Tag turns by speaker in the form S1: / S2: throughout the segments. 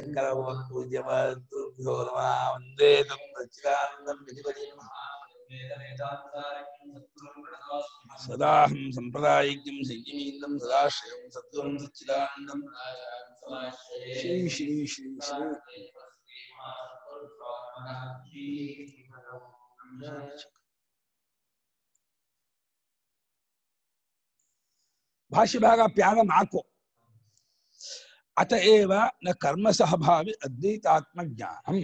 S1: ಶಂಕರಪೂಜ್ಯಮದ್ಭ್ಯೋ ನಮಃ ವಂದೇ ತಂ ಸಚ್ಚಿದಾನಂದಂ ವಿಧಿಪತಿಂ ಸದಾಹಂ ಸಂಪ್ರದಾಯಿಕಂ ಸಂಯಮೀಂದಂ ಸದಾಶ್ರಯಂ ಸದ್ಗುರುಂ ಸಚ್ಚಿದಾನಂದಂ ಶ್ರೀ ಶ್ರೀ ಶ್ರೀ ಶ್ರೀ ಭಾಷ್ಯ ಭಾಗ ಪ್ಯಾರ ನಾಲ್ಕು ಅತ ಏವ ನ ಕರ್ಮ ಸಹಭಾವಿ ಅದ್ವೈತಾತ್ಮ ಜ್ಞಾನಂ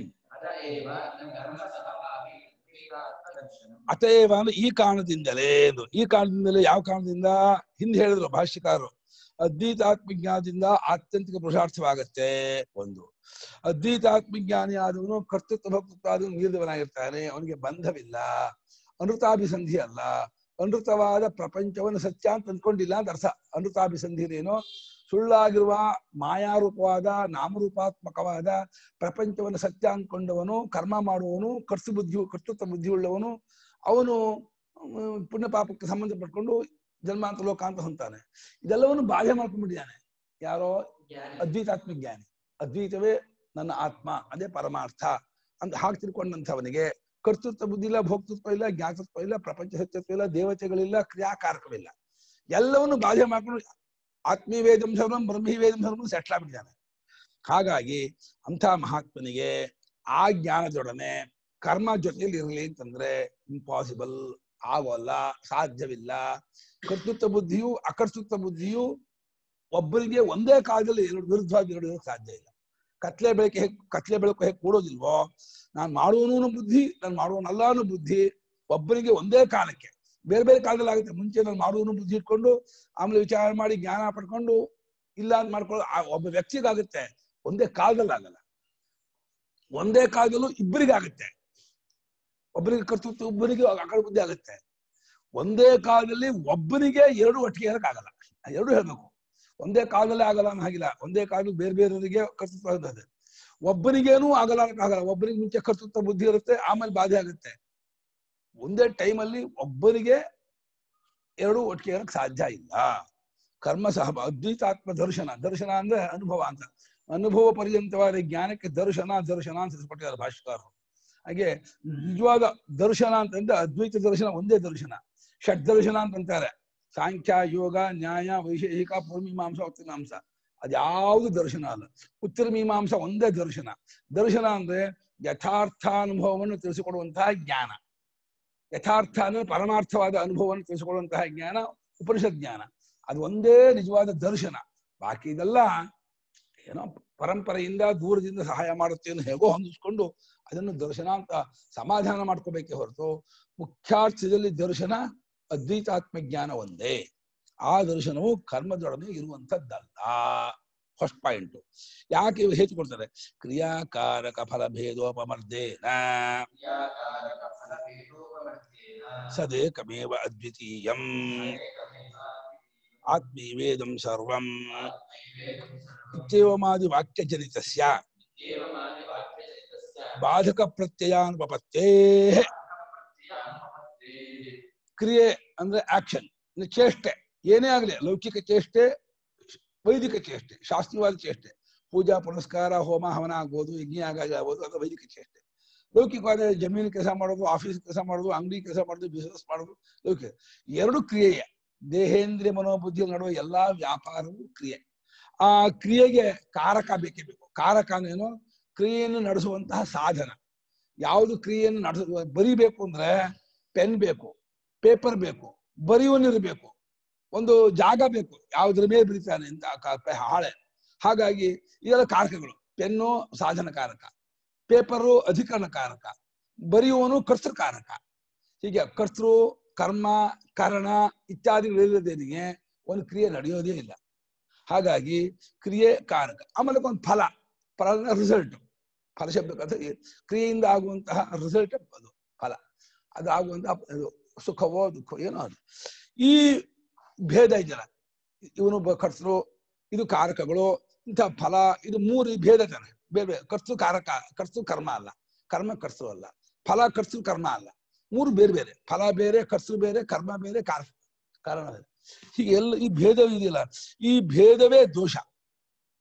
S1: ಅತ ಏವ ಅಂದ್ರೆ ಈ ಕಾರಣದಿಂದಲೇ ಇದು. ಈ ಕಾರಣದಿಂದಲೇ ಯಾವ ಕಾರಣದಿಂದ ಹಿಂದೆ ಹೇಳಿದ್ರು ಭಾಷ್ಯಕಾರರು ಅದ್ವೈತಾತ್ಮ ಜ್ಞಾನದಿಂದ ಆತ್ಯಂತಿಕ ಪುರುಷಾರ್ಥವಾಗತ್ತೆ ಒಂದು ಅದ್ವೈತಾತ್ಮ ಜ್ಞಾನಿ ಆದವನು ಕರ್ತೃತ್ವ ಭಕ್ತೃತ್ವ ಆದವನು ಮೀರಿದವನಾಗಿರ್ತಾನೆ ಅವನಿಗೆ ಬಂಧವಿಲ್ಲ ಅನೃತಾಭಿಸಂಧಿ ಅಲ್ಲ ಅನೃತವಾದ ಪ್ರಪಂಚವನ್ನು ಸತ್ಯ ಅಂತ ಅಂದ್ಕೊಂಡಿಲ್ಲ ಅಂತ ಅರ್ಥ ಅನೃತಾಭಿಸಂಧಿನೇನೋ ಸುಳ್ಳಾಗಿರುವ ಮಾಯಾರೂಪವಾದ ನಾಮರೂಪಾತ್ಮಕವಾದ ಪ್ರಪಂಚವನ್ನು ಸತ್ಯ ಅಂದ್ಕೊಂಡವನು ಕರ್ಮ ಮಾಡುವವನು ಕರ್ತು ಬುದ್ಧಿ ಕರ್ತೃತ್ವ ಬುದ್ಧಿ ಉಳ್ಳವನು ಅವನು ಹ್ಮ್, ಪುಣ್ಯ ಪಾಪಕ್ಕೆ ಸಂಬಂಧಪಟ್ಕೊಂಡು ಜನ್ಮಾಂತ ಲೋಕ ಅಂತ ಹೊಂತಾನೆ ಇದೆಲ್ಲವನ್ನು ಬಾಧೆ ಮಾಡ್ಕೊಂಡ್ಬಿಟ್ಟಿದ್ದಾನೆ ಯಾರೋ ಅದ್ವೈತಾತ್ಮ ಜ್ಞಾನಿ ಅದ್ವೈತವೇ ನನ್ನ ಆತ್ಮ ಅದೇ ಪರಮಾರ್ಥ ಅಂತ ಹಾಗೆ ತಿಳ್ಕೊಂಡಂಥವನಿಗೆ ಕರ್ತೃತ್ವ ಬುದ್ಧಿ ಇಲ್ಲ ಭೋಕ್ತೃತ್ವ ಇಲ್ಲ ಜ್ಞಾತೃತ್ವ ಇಲ್ಲ ಪ್ರಪಂಚ ಸತ್ಯತ್ವ ಇಲ್ಲ ದೇವತೆಗಳಿಲ್ಲ ಕ್ರಿಯಾಕಾರಕವಿಲ್ಲ ಎಲ್ಲವನ್ನು ಬಾಧೆ ಮಾಡ್ಕೊಂಡು ಆತ್ಮೀಯ ವೇದಂ ಸರ್ವಂ ಬ್ರಹ್ಮಿ ವೇದಂ ಸರ್ವಂ ಸೆಟ್ಲ್ ಆಗ್ಬಿಟ್ಟಿದ್ದಾನೆ ಹಾಗಾಗಿ ಅಂಥ ಮಹಾತ್ಮನಿಗೆ ಆ ಜ್ಞಾನದೊಡನೆ ಕರ್ಮ ಜೊತೆಯಲ್ಲಿ ಇರಲಿ ಅಂತಂದ್ರೆ ಇಂಪಾಸಿಬಲ್ ಆಗೋಲ್ಲ ಸಾಧ್ಯವಿಲ್ಲ ಕರ್ತೃತ್ವ ಬುದ್ಧಿಯು ಅಕರ್ತೃತ್ವ ಬುದ್ಧಿಯು ಒಬ್ಬರಿಗೆ ಒಂದೇ ಕಾಲದಲ್ಲಿ ಎರಡು ವಿರುದ್ಧವಾಗಿ ಎರಡು ಇರೋಕೆ ಸಾಧ್ಯ ಇಲ್ಲ ಕತ್ಲೆ ಬೆಳಕೆ ಹೇಗೆ ಕತ್ಲೆ ಬೆಳಕು ಹೇಗೆ ಕೂಡೋದಿಲ್ವೋ ನಾನು ಮಾಡುವನು ಬುದ್ಧಿ ನಾನು ಮಾಡುವನಲ್ಲ ಅನ್ನೋ ಬುದ್ಧಿ ಒಬ್ಬರಿಗೆ ಒಂದೇ ಕಾಲಕ್ಕೆ ಬೇರೆ ಬೇರೆ ಕಾಲದಲ್ಲಿ ಆಗುತ್ತೆ ಮುಂಚೆ ನಾನು ಮಾಡುವನು ಬುದ್ಧಿ ಇಟ್ಕೊಂಡು ಆಮೇಲೆ ವಿಚಾರ ಮಾಡಿ ಜ್ಞಾನ ಪಡ್ಕೊಂಡು ಇಲ್ಲ ಅಂತ ಮಾಡ್ಕೊಳ್ಳೋ ಆ ಒಬ್ಬ ವ್ಯಕ್ತಿಗಾಗುತ್ತೆ ಒಂದೇ ಕಾಲದಲ್ಲಿ ಆಗಲ್ಲ ಒಂದೇ ಕಾಲದಲ್ಲೂ ಇಬ್ಬರಿಗಾಗುತ್ತೆ ಒಬ್ಬರಿಗೆ ಕರ್ತೃತ್ವ ಒಬ್ಬರಿಗೆ ಅಕಳ ಬುದ್ಧಿ ಆಗುತ್ತೆ ಒಂದೇ ಕಾಲದಲ್ಲಿ ಒಬ್ಬನಿಗೆ ಎರಡು ಒಟ್ಟಿಗೆ ಆಗಲ್ಲ ಎರಡು ಹೇಳ್ಬೇಕು ಒಂದೇ ಕಾಲದಲ್ಲಿ ಆಗಲ್ಲ ಅನ್ನೋ ಹಾಗಿಲ್ಲ ಒಂದೇ ಕಾಲದಲ್ಲಿ ಬೇರೆ ಬೇರೆಯವರಿಗೆ ಕರ್ತೃತ್ವ ಇರ್ತದೆ ಒಬ್ಬನಿಗೇನೂ ಆಗಲ್ಲ ಆಗಲ್ಲ ಒಬ್ಬನಿಗೆ ಮುಂಚೆ ಕರ್ತೃತ್ವ ಬುದ್ಧಿ ಇರುತ್ತೆ ಆಮೇಲೆ ಬಾಧೆ ಆಗುತ್ತೆ ಒಂದೇ ಟೈಮಲ್ಲಿ ಒಬ್ಬರಿಗೆ ಎರಡು ಒಟ್ಟಿಗೆ ಇರಕ್ ಸಾಧ್ಯ ಇಲ್ಲ ಕರ್ಮ ಸಹ ಅದ್ವೈತಾತ್ಮ ದರ್ಶನ ದರ್ಶನ ಅಂದ್ರೆ ಅನುಭವ ಅಂತ ಅನುಭವ ಪರ್ಯಂತವಾದ ಜ್ಞಾನಕ್ಕೆ ದರ್ಶನ ದರ್ಶನ ಅಂತ ಹೆಸರುಪಟ್ಟಿದ್ದಾರೆ ಭಾಷ್ಯಕಾರರು ಹಾಗೆ ನಿಜವಾದ ದರ್ಶನ ಅಂತಂದ್ರೆ ಅದ್ವೈತ ದರ್ಶನ ಒಂದೇ ದರ್ಶನ ಷಡ್ ದರ್ಶನ ಅಂತ ಅಂತಾರೆ ಸಾಂಖ್ಯ ಯೋಗ ನ್ಯಾಯ ವೈಶೇಷಿಕ ಪೂರ್ವಮೀಮಾಂಸ ಉತ್ತರಮೀಮಾಂಸ ಅದ್ಯಾವುದು ದರ್ಶನ ಅಲ್ಲ ಉತ್ತರ ಮೀಮಾಂಸ ಒಂದೇ ದರ್ಶನ ದರ್ಶನ ಅಂದ್ರೆ ಯಥಾರ್ಥಾನುಭವವನ್ನು ತಿಳಿಸಿಕೊಡುವಂತಹ ಜ್ಞಾನ ಯಥಾರ್ಥ ಅಂದ್ರೆ ಪರಮಾರ್ಥವಾದ ಅನುಭವವನ್ನು ತಿಳಿಸಿಕೊಳ್ಳುವಂತಹ ಜ್ಞಾನ ಉಪನಿಷತ್ ಜ್ಞಾನ ಅದು ಒಂದೇ ನಿಜವಾದ ದರ್ಶನ ಬಾಕಿ ಇದೆಲ್ಲ ಏನೋ ಪರಂಪರೆಯಿಂದ ದೂರದಿಂದ ಸಹಾಯ ಮಾಡುತ್ತೆ ಅನ್ನೋ ಹೇಗೋ ಹೊಂದಿಸ್ಕೊಂಡು ಅದನ್ನು ದರ್ಶನ ಅಂತ ಸಮಾಧಾನ ಮಾಡ್ಕೋಬೇಕೇ ಹೊರತು ಮುಖ್ಯಾರ್ಥದಲ್ಲಿ ದರ್ಶನ ಅದ್ವೈತಾತ್ಮ ಜ್ಞಾನ ಒಂದೇ ಆ ದರ್ಶನವು ಕರ್ಮದೊಡನೆ ಇರುವಂತದ್ದಲ್ಲ ಫಸ್ಟ್ ಪಾಯಿಂಟ್ ಯಾಕೆ ಇವ್ರು ಹೆಚ್ಚು ಕೊಡ್ತಾರೆ ಕ್ರಿಯಾಕಾರಕ ಫಲ ಭೇದೋಪಮರ್ದೇನ ಸದೇಕಮೇವ ಅದ್ವಿತೀಯಂ ಆತ್ಮೀವೇದಂ ಸರ್ವಂ ಇತ್ಯೇವಮಾದಿ ವಾಕ್ಯಜನಿತಸ್ಯ ಬಾಧಕ ಪ್ರತ್ಯಯಾನುಪಪತ್ತೇ ಕ್ರಿಯೆ ಅಂದ್ರೆ ಆಕ್ಷನ್ ಚೇಷ್ಟೆ ಏನೇ ಆಗಲಿ ಲೌಕಿಕ ಚೇಷ್ಟೆ ವೈದಿಕ ಚೇಷ್ಟೆ ಶಾಸ್ತ್ರೀಯವಾದ ಚೇಷ್ಟೆ ಪೂಜಾ ಪುನಸ್ಕಾರ ಹೋಮ ಹವನ ಆಗ್ಬೋದು ಯಜ್ಞ ಆಗ ಆಗ್ಬೋದು ಅದು ವೈದಿಕ ಚೇಷ್ಟೆ ಲೌಕಿಕವಾದ ಜಮೀನು ಕೆಲಸ ಮಾಡೋದು ಆಫೀಸ್ ಕೆಲಸ ಮಾಡೋದು ಅಂಗಡಿ ಕೆಲಸ ಮಾಡೋದು ಬಿಸಿನೆಸ್ ಮಾಡೋದು ಲೌಕಿಕ ಎರಡು ಕ್ರಿಯೆಯ ದೇಹೇಂದ್ರಿಯ ಮನೋಬುದ್ಧಿ ನಡುವೆ ಎಲ್ಲಾ ವ್ಯಾಪಾರವೂ ಕ್ರಿಯೆ ಆ ಕ್ರಿಯೆಗೆ ಕಾರಕ ಬೇಕೇ ಬೇಕು ಕಾರಕ ಅಂದ್ರೇನು ಕ್ರಿಯೆಯನ್ನು ನಡೆಸುವಂತಹ ಸಾಧನ ಯಾವುದು ಕ್ರಿಯೆಯನ್ನು ನಡೆಸ ಬರಿಬೇಕು ಅಂದ್ರೆ ಪೆನ್ ಬೇಕು ಪೇಪರ್ ಬೇಕು ಬರೆಯುವನಿರಬೇಕು ಒಂದು ಜಾಗ ಬೇಕು ಯಾವ್ದ್ರ ಮೇಲೆ ಬರೀತಾನೆ ಅಂತ ಕ- ಪ- ಹಾಳೆ ಹಾಗಾಗಿ ಇದೆಲ್ಲ ಕಾರಕಗಳು ಪೆನ್ನು ಸಾಧನ ಕಾರಕ ಪೇಪರು ಅಧಿಕರಣ ಕಾರಕ ಬರೆಯುವನು ಕರ್ತೃಕಾರಕ ಹೀಗೆ ಕರ್ತೃ ಕರ್ಮ ಕರಣ ಇತ್ಯಾದಿಗಳಿಲ್ಲದೇನಿಗೆ ಒಂದು ಕ್ರಿಯೆ ನಡೆಯೋದೇ ಇಲ್ಲ ಹಾಗಾಗಿ ಕ್ರಿಯೆ ಕಾರಕ ಆಮೇಲೆ ಒಂದು ಫಲ ಫಲ ರಿಸಲ್ಟ್ ಫಲ ಶಬ್ದಕ್ಕಂತ ಕ್ರಿಯೆಯಿಂದ ಆಗುವಂತಹ ರಿಸಲ್ಟ್ ಅದು ಫಲ ಅದು ಆಗುವಂತಹ ಇದು ಸುಖವೋ ದುಃಖವೋ ಏನೋ ಅದು ಈ ಭೇದ ಇದೆಯಲ್ಲ ಇವನು ಬ- ಕರ್ತೃ ಇದು ಕಾರಕಗಳು ಇಂಥ ಫಲ ಇದು ಮೂರು ಈ ಭೇದ ತಾನೆ ಬೇರೆ ಬೇರೆ ಕರ್ತೃ ಕಾರಕ ಕರ್ತೃ ಕರ್ಮ ಅಲ್ಲ ಕರ್ಮ ಕರ್ತೃ ಅಲ್ಲ ಫಲ ಕರ್ತೃ ಕರ್ಮ ಅಲ್ಲ ಮೂರು ಬೇರೆ ಬೇರೆ ಫಲ ಬೇರೆ ಕರ್ತೃ ಬೇರೆ ಕರ್ಮ ಬೇರೆ ಕಾರ ಕಾರಣ ಬೇರೆ ಹೀಗೆ ಎಲ್ಲ ಈ ಭೇದ ಇದೆಯಲ್ಲ ಈ ಭೇದವೇ ದೋಷ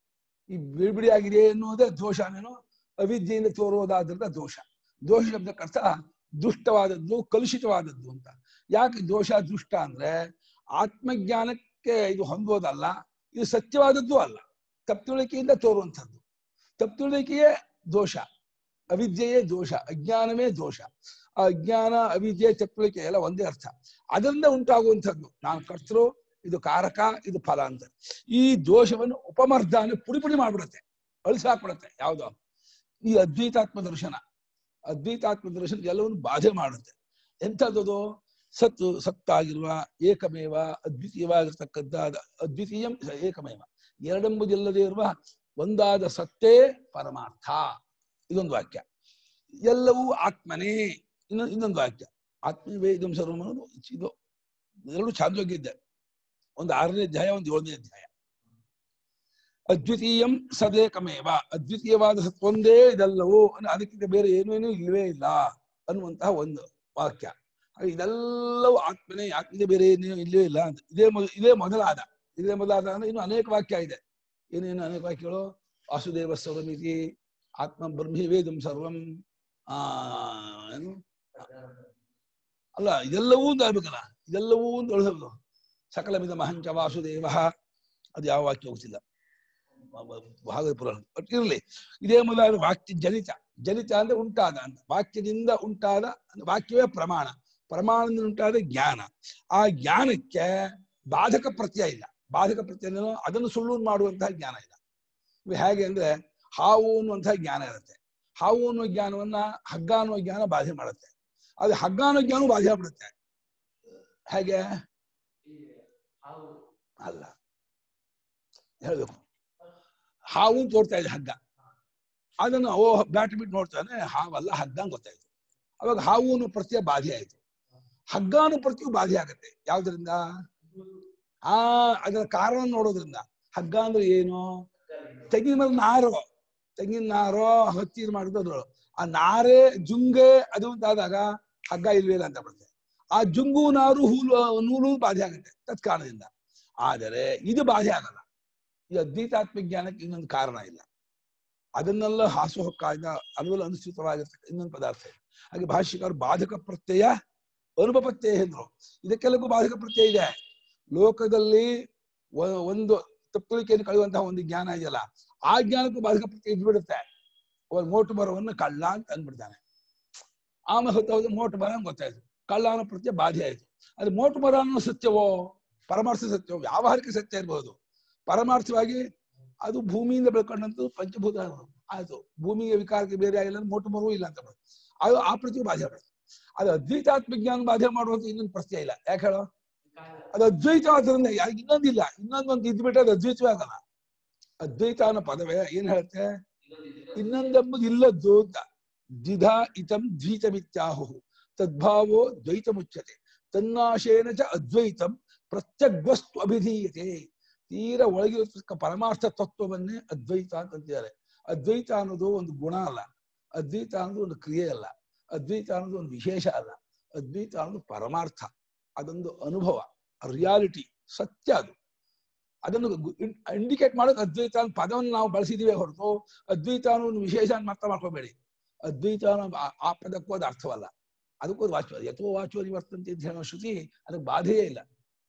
S1: ಈ ಬಿಡಿಬಿಡಿಯಾಗಿದೆ ಎನ್ನುವುದೇ ದೋಷನೇನೋ ಅವಿದ್ಯೆಯಿಂದ ತೋರುವುದಾದ್ರಿಂದ ದೋಷ ದೋಷ ಶಬ್ದಕ್ಕೆ ಅರ್ಥ ದುಷ್ಟವಾದದ್ದು ಕಲುಷಿತವಾದದ್ದು ಅಂತ ಯಾಕೆ ದೋಷ ದುಷ್ಟ ಅಂದ್ರೆ ಆತ್ಮಜ್ಞಾನಕ್ಕೆ ಇದು ಹೊಂದೋದಲ್ಲ ಇದು ಸತ್ಯವಾದದ್ದು ಅಲ್ಲ ತಪ್ಪುಳಿಕೆಯಿಂದ ತೋರುವಂಥದ್ದು ತಪ್ಪುಳಿಕೆಯೇ ದೋಷ ಅವಿದ್ಯೆಯೇ ದೋಷ ಅಜ್ಞಾನವೇ ದೋಷ ಆ ಅಜ್ಞಾನ ಅವಿದ್ಯೆ ತಪ್ಪುಳಿಕೆ ಎಲ್ಲ ಒಂದೇ ಅರ್ಥ ಅದರಿಂದ ಉಂಟಾಗುವಂಥದ್ದು ನಾನು ಕರ್ತರು ಇದು ಕಾರಕ ಇದು ಫಲ ಅಂತ ಈ ದೋಷವನ್ನು ಉಪಮರ್ದಾನ ಪುಡಿ ಪುಡಿ ಮಾಡ್ಬಿಡುತ್ತೆ ಅಳಿಸಾಕ್ಬಿಡುತ್ತೆ ಯಾವ್ದೋ ಈ ಅದ್ವೈತಾತ್ಮ ದರ್ಶನ ಅದ್ವೈತಾತ್ಮ ದರ್ಶನ ಎಲ್ಲವನ್ನು ಬಾಧೆ ಮಾಡುತ್ತೆ ಎಂಥದ್ದು ಸತ್ತು ಸತ್ತಾಗಿರುವ ಏಕಮೇವ ಅದ್ವಿತೀಯವಾಗಿರ್ತಕ್ಕಂಥದ್ದು ಅದ್ವಿತೀಯಂ ಏಕಮೇವ ಎರಡೆಂಬುದಿಲ್ಲದೆ ಇರುವ ಒಂದಾದ ಸತ್ತೇ ಪರಮಾರ್ಥ ಇದೊಂದು ವಾಕ್ಯ ಎಲ್ಲವೂ ಆತ್ಮನೇ ಇನ್ನೊಂದು ಇನ್ನೊಂದು ವಾಕ್ಯ ಆತ್ಮವೇ ಇದಂ ಸರ್ವಂ ಅನ್ನೋದು ಇದು ಎರಡು ಚಾಂದೋಗ್ಯ ಒಂದು ಆರನೇ ಅಧ್ಯಾಯ ಒಂದು ಏಳನೇ ಅಧ್ಯಾಯ ಅದ್ವಿತೀಯಂ ಸದೇಕಮೇವ ಅದ್ವಿತೀಯವಾದ ಸತ್ ಒಂದೇ ಇದೆಲ್ಲವೂ ಅಂದ್ರೆ ಅದಕ್ಕಿಂತ ಬೇರೆ ಏನೇನು ಇಲ್ಲವೇ ಇಲ್ಲ ಅನ್ನುವಂತಹ ಒಂದು ವಾಕ್ಯ ಹಾಗೆ ಇದೆಲ್ಲವೂ ಆತ್ಮನೇ ಆತ್ಮನೇ ಬೇರೆ ಏನೇನು ಇಲ್ಲವೇ ಇಲ್ಲ ಅಂತ ಇದೇ ಮೊದ ಇದೇ ಮೊದಲಾದ ಇದೇ ಮೊದಲಾದ ಅಂದ್ರೆ ಇನ್ನು ಅನೇಕ ವಾಕ್ಯ ಇದೆ ಏನೇನು ಅನೇಕ ವಾಕ್ಯಗಳು ವಾಸುದೇವ ಸರ್ವಮಿತಿ ಆತ್ಮ ಬ್ರಹ್ಮಿ ವೇದಂ ಸರ್ವಂ ಆ ಏನು ಅಲ್ಲ ಇದೆಲ್ಲವೂ ಅಂತ ಹೇಳ್ಬೇಕಲ್ಲ ಇದೆಲ್ಲವೂ ಅಂತ ಹೇಳ್ಬೇಕು ಸಕಲಮಿದ ಮಹಂಚ ವಾಸುದೇವ ಅದು ಯಾವ ವಾಕ್ಯ ಹೋಗ್ತಿಲ್ಲ ಭಾಗವತ ಪುರಾಣ ಬಟ್ ಇರಲಿ ಇದೇ ಮೊದಲಾದ ವಾಕ್ಯ ಜನಿತ ಜನಿತ ಅಂದ್ರೆ ಉಂಟಾದ ಅಂತ ವಾಕ್ಯದಿಂದ ಉಂಟಾದ ಅಂದ್ರೆ ವಾಕ್ಯವೇ ಪ್ರಮಾಣ ಪ್ರಮಾಣದಿಂದ ಉಂಟಾದ ಜ್ಞಾನ ಆ ಜ್ಞಾನಕ್ಕೆ ಬಾಧಕ ಪ್ರತ್ಯಯ ಇಲ್ಲ ಬಾಧಕ ಪ್ರತ್ಯಯ ಅಂದ್ರೆ ಅದನ್ನು ಸುಳ್ಳು ಮಾಡುವಂತಹ ಜ್ಞಾನ ಇಲ್ಲ ಇವು ಹೇಗೆ ಅಂದ್ರೆ ಹಾವು ಅನ್ನುವಂತಹ ಜ್ಞಾನ ಇರುತ್ತೆ ಹಾವು ಅನ್ನೋ ಜ್ಞಾನವನ್ನ ಹಗ್ಗ ಅನ್ನೋ ಜ್ಞಾನ ಬಾಧೆ ಮಾಡುತ್ತೆ ಅದು ಹಗ್ಗ ಅನ್ನೋ ಜ್ಞಾನ ಬಾಧೆ ಆಗ್ಬಿಡುತ್ತೆ ಹೇಗೆ ಅಲ್ಲ ಹೇಳ್ಬೇಕು ಹಾವು ತೋರ್ತಾ ಇದೆ ಹಗ್ಗ ಅದನ್ನು ಓ ಬ್ಯಾಟ್ ಬಿಟ್ಟು ನೋಡ್ತಾನೆ ಹಾವಲ್ಲ ಹಗ್ಗ ಅಂತ ಗೊತ್ತಾಯ್ತು ಅವಾಗ ಹಾವು ಅನ್ನೋ ಪ್ರತ್ಯಯ ಬಾಧೆ ಆಯ್ತು ಹಗ್ಗ ಅನ್ನೋ ಪ್ರತ್ಯಯ ಬಾಧೆ ಆಗುತ್ತೆ ಯಾವ್ದ್ರಿಂದ ಆ ಅದರ ಕಾರಣ ನೋಡೋದ್ರಿಂದ ಹಗ್ಗ ಅಂದ್ರೆ ಏನು ತೆಂಗಿನ ಮೇಲೆ ನಾರು ತೆಂಗಿನ ನಾರೋ ಹತ್ತಿ ಮಾಡಿದ್ರು ಆ ನಾರೇ ಜುಂಗೆ ಅದು ಅಂತ ಆದಾಗ ಹಗ್ಗ ಇಲ್ವೇ ಇಲ್ಲ ಅಂತ ಬರುತ್ತೆ ಆ ಜುಂಗು ನಾರು ಹೂಲು ನೂಲು ಬಾಧೆ ಆಗುತ್ತೆ ತತ್ಕಾರಣದಿಂದ ಆದರೆ ಇದು ಬಾಧೆ ಆಗಲ್ಲ ಈ ಅದ್ವೈತಾತ್ಮ ಜ್ಞಾನಕ್ಕೆ ಇನ್ನೊಂದು ಕಾರಣ ಇಲ್ಲ ಅದನ್ನೆಲ್ಲ ಹಾಸುಹೊಕ್ಕಾದ ಅನುವಲ ಅನುಸೃತವಾಗಿರ್ತಕ್ಕ ಇನ್ನೊಂದು ಪದಾರ್ಥ ಇದೆ ಹಾಗೆ ಭಾಷ್ಯಕಾರ ಬಾಧಕ ಪ್ರತ್ಯಯ ಅನುಪಪತ್ಯಯ ಎಂದ್ರು ಇದಕ್ಕೆಲ್ಲಕ್ಕೂ ಬಾಧಕ ಪ್ರತ್ಯಯ ಇದೆ ಲೋಕದಲ್ಲಿ ಒ- ಒಂದು ತಪ್ಪುಳಿಕೆಯನ್ನು ಕಳೆಯುವಂತಹ ಒಂದು ಜ್ಞಾನ ಇದೆಯಲ್ಲ ಆ ಜ್ಞಾನಕ್ಕೂ ಬಾಧಕ ಪ್ರತ್ಯಯ ಇದ್ಬಿಡುತ್ತೆ ಒಂದು ಮೋಟು ಮರವನ್ನು ಕಳ್ಳ ಅಂತ ಅಂದ್ಬಿಡ್ತಾನೆ ಆಮೇಲೆ ಹೊತ್ತು ಮೋಟು ಮರ ಅಂತ ಗೊತ್ತಾಯ್ತು ಕಳ್ಳ ಅನ್ನೋ ಪ್ರತ್ಯಯ ಬಾಧೆ ಆಯ್ತು ಅದು ಮೋಟು ಮರ ಅನ್ನೋ ಸತ್ಯವೋ ಪರಮಾರ್ಥ ಸತ್ಯವೋ ವ್ಯಾವಹಾರಿಕ ಸತ್ಯ ಇರ್ಬೋದು ಪರಮಾರ್ಥವಾಗಿ ಅದು ಭೂಮಿಯಿಂದ ಬೆಳ್ಕೊಂಡಂತದ್ದು ಪಂಚಭೂತ ಆಯ್ತು ಭೂಮಿಗೆ ವಿಕಾರಕ್ಕೆ ಬೇರೆ ಆಗಿಲ್ಲ ಅಂದ್ರೆ ಮೋಟು ಮರವೂ ಇಲ್ಲ ಅಂತ ಬರುತ್ತೆ. ಅದು ಆ ಪ್ರತಿ ಬಾಧೆ ಮಾಡುತ್ತೆ ಅದು ಅದ್ವೈತಾತ್ಮ ಜ್ಞಾನ ಬಾಧೆ ಮಾಡುವಂತ ಇನ್ನೊಂದು ಪ್ರಶ್ನೆ ಇಲ್ಲ ಯಾಕೆ ಹೇಳೋ ಅದು ಅದ್ವೈತ ಆದ್ರಿಂದ ಯಾ- ಇನ್ನೊಂದಿಲ್ಲ ಇನ್ನೊಂದೊಂದು ಇದ್ಬಿಟ್ರೆ ಅದು ಅದ್ವೈತವೇ ಆಗಲ್ಲ ಅದ್ವೈತ ಅನ್ನೋ ಪದವೇ ಏನ್ ಹೇಳುತ್ತೆ ಇನ್ನೊಂದೆಂಬುದು ಇಲ್ಲದ್ದು ಅಂತ ದ್ವಿಧ ಇತಂ ದ್ವೈತಮಿತ್ಯಾಹು ತದ್ಭಾವೋ ದ್ವೈತ ಮುಚ್ಚತೆ ತನ್ನಾಶೇನ ಚ ಅದ್ವೈತಂ ಪ್ರತ್ಯಗ್ವಸ್ತು ಅಭಿಧೀಯತೆ ತೀರ ಒಳಗಿರತಕ್ಕ ಪರಮಾರ್ಥ ತತ್ವವನ್ನೇ ಅದ್ವೈತ ಅಂತ ಅಂತಿದ್ದಾರೆ ಅದ್ವೈತ ಅನ್ನೋದು ಒಂದು ಗುಣ ಅಲ್ಲ ಅದ್ವೈತ ಅನ್ನೋದು ಒಂದು ಕ್ರಿಯೆ ಅಲ್ಲ ಅದ್ವೈತ ಅನ್ನೋದು ಒಂದು ವಿಶೇಷ ಅಲ್ಲ ಅದ್ವೈತ ಅನ್ನೋದು ಪರಮಾರ್ಥ ಅದೊಂದು ಅನುಭವ ರಿಯಾಲಿಟಿ ಸತ್ಯ ಅದು ಅದನ್ನು ಇಂಡಿಕೇಟ್ ಮಾಡೋಕೆ ಅದ್ವೈತ ಅನ್ನೋ ಪದವನ್ನು ನಾವು ಬಳಸಿದೀವಿ ಹೊರತು ಅದ್ವೈತ ಅನ್ನೋ ಒಂದು ವಿಶೇಷ ಅಂತ ಮಾತ್ರ ಮಾಡ್ಕೋಬೇಡಿ ಅದ್ವೈತ ಅನ್ನೋ ಆ- ಆ ಪದಕ್ಕೂ ಅದು ಅರ್ಥವಲ್ಲ ಅದಕ್ಕೂ ಅದು ವಾಚ್ಯ ಯಥೋ ವಾಚೋ ನಿವರ್ತಂತೆ ಅಂತ ಹೇಳೋ ಶ್ರುತಿ ಅದಕ್ಕೆ ಬಾಧೆಯೇ ಇಲ್ಲ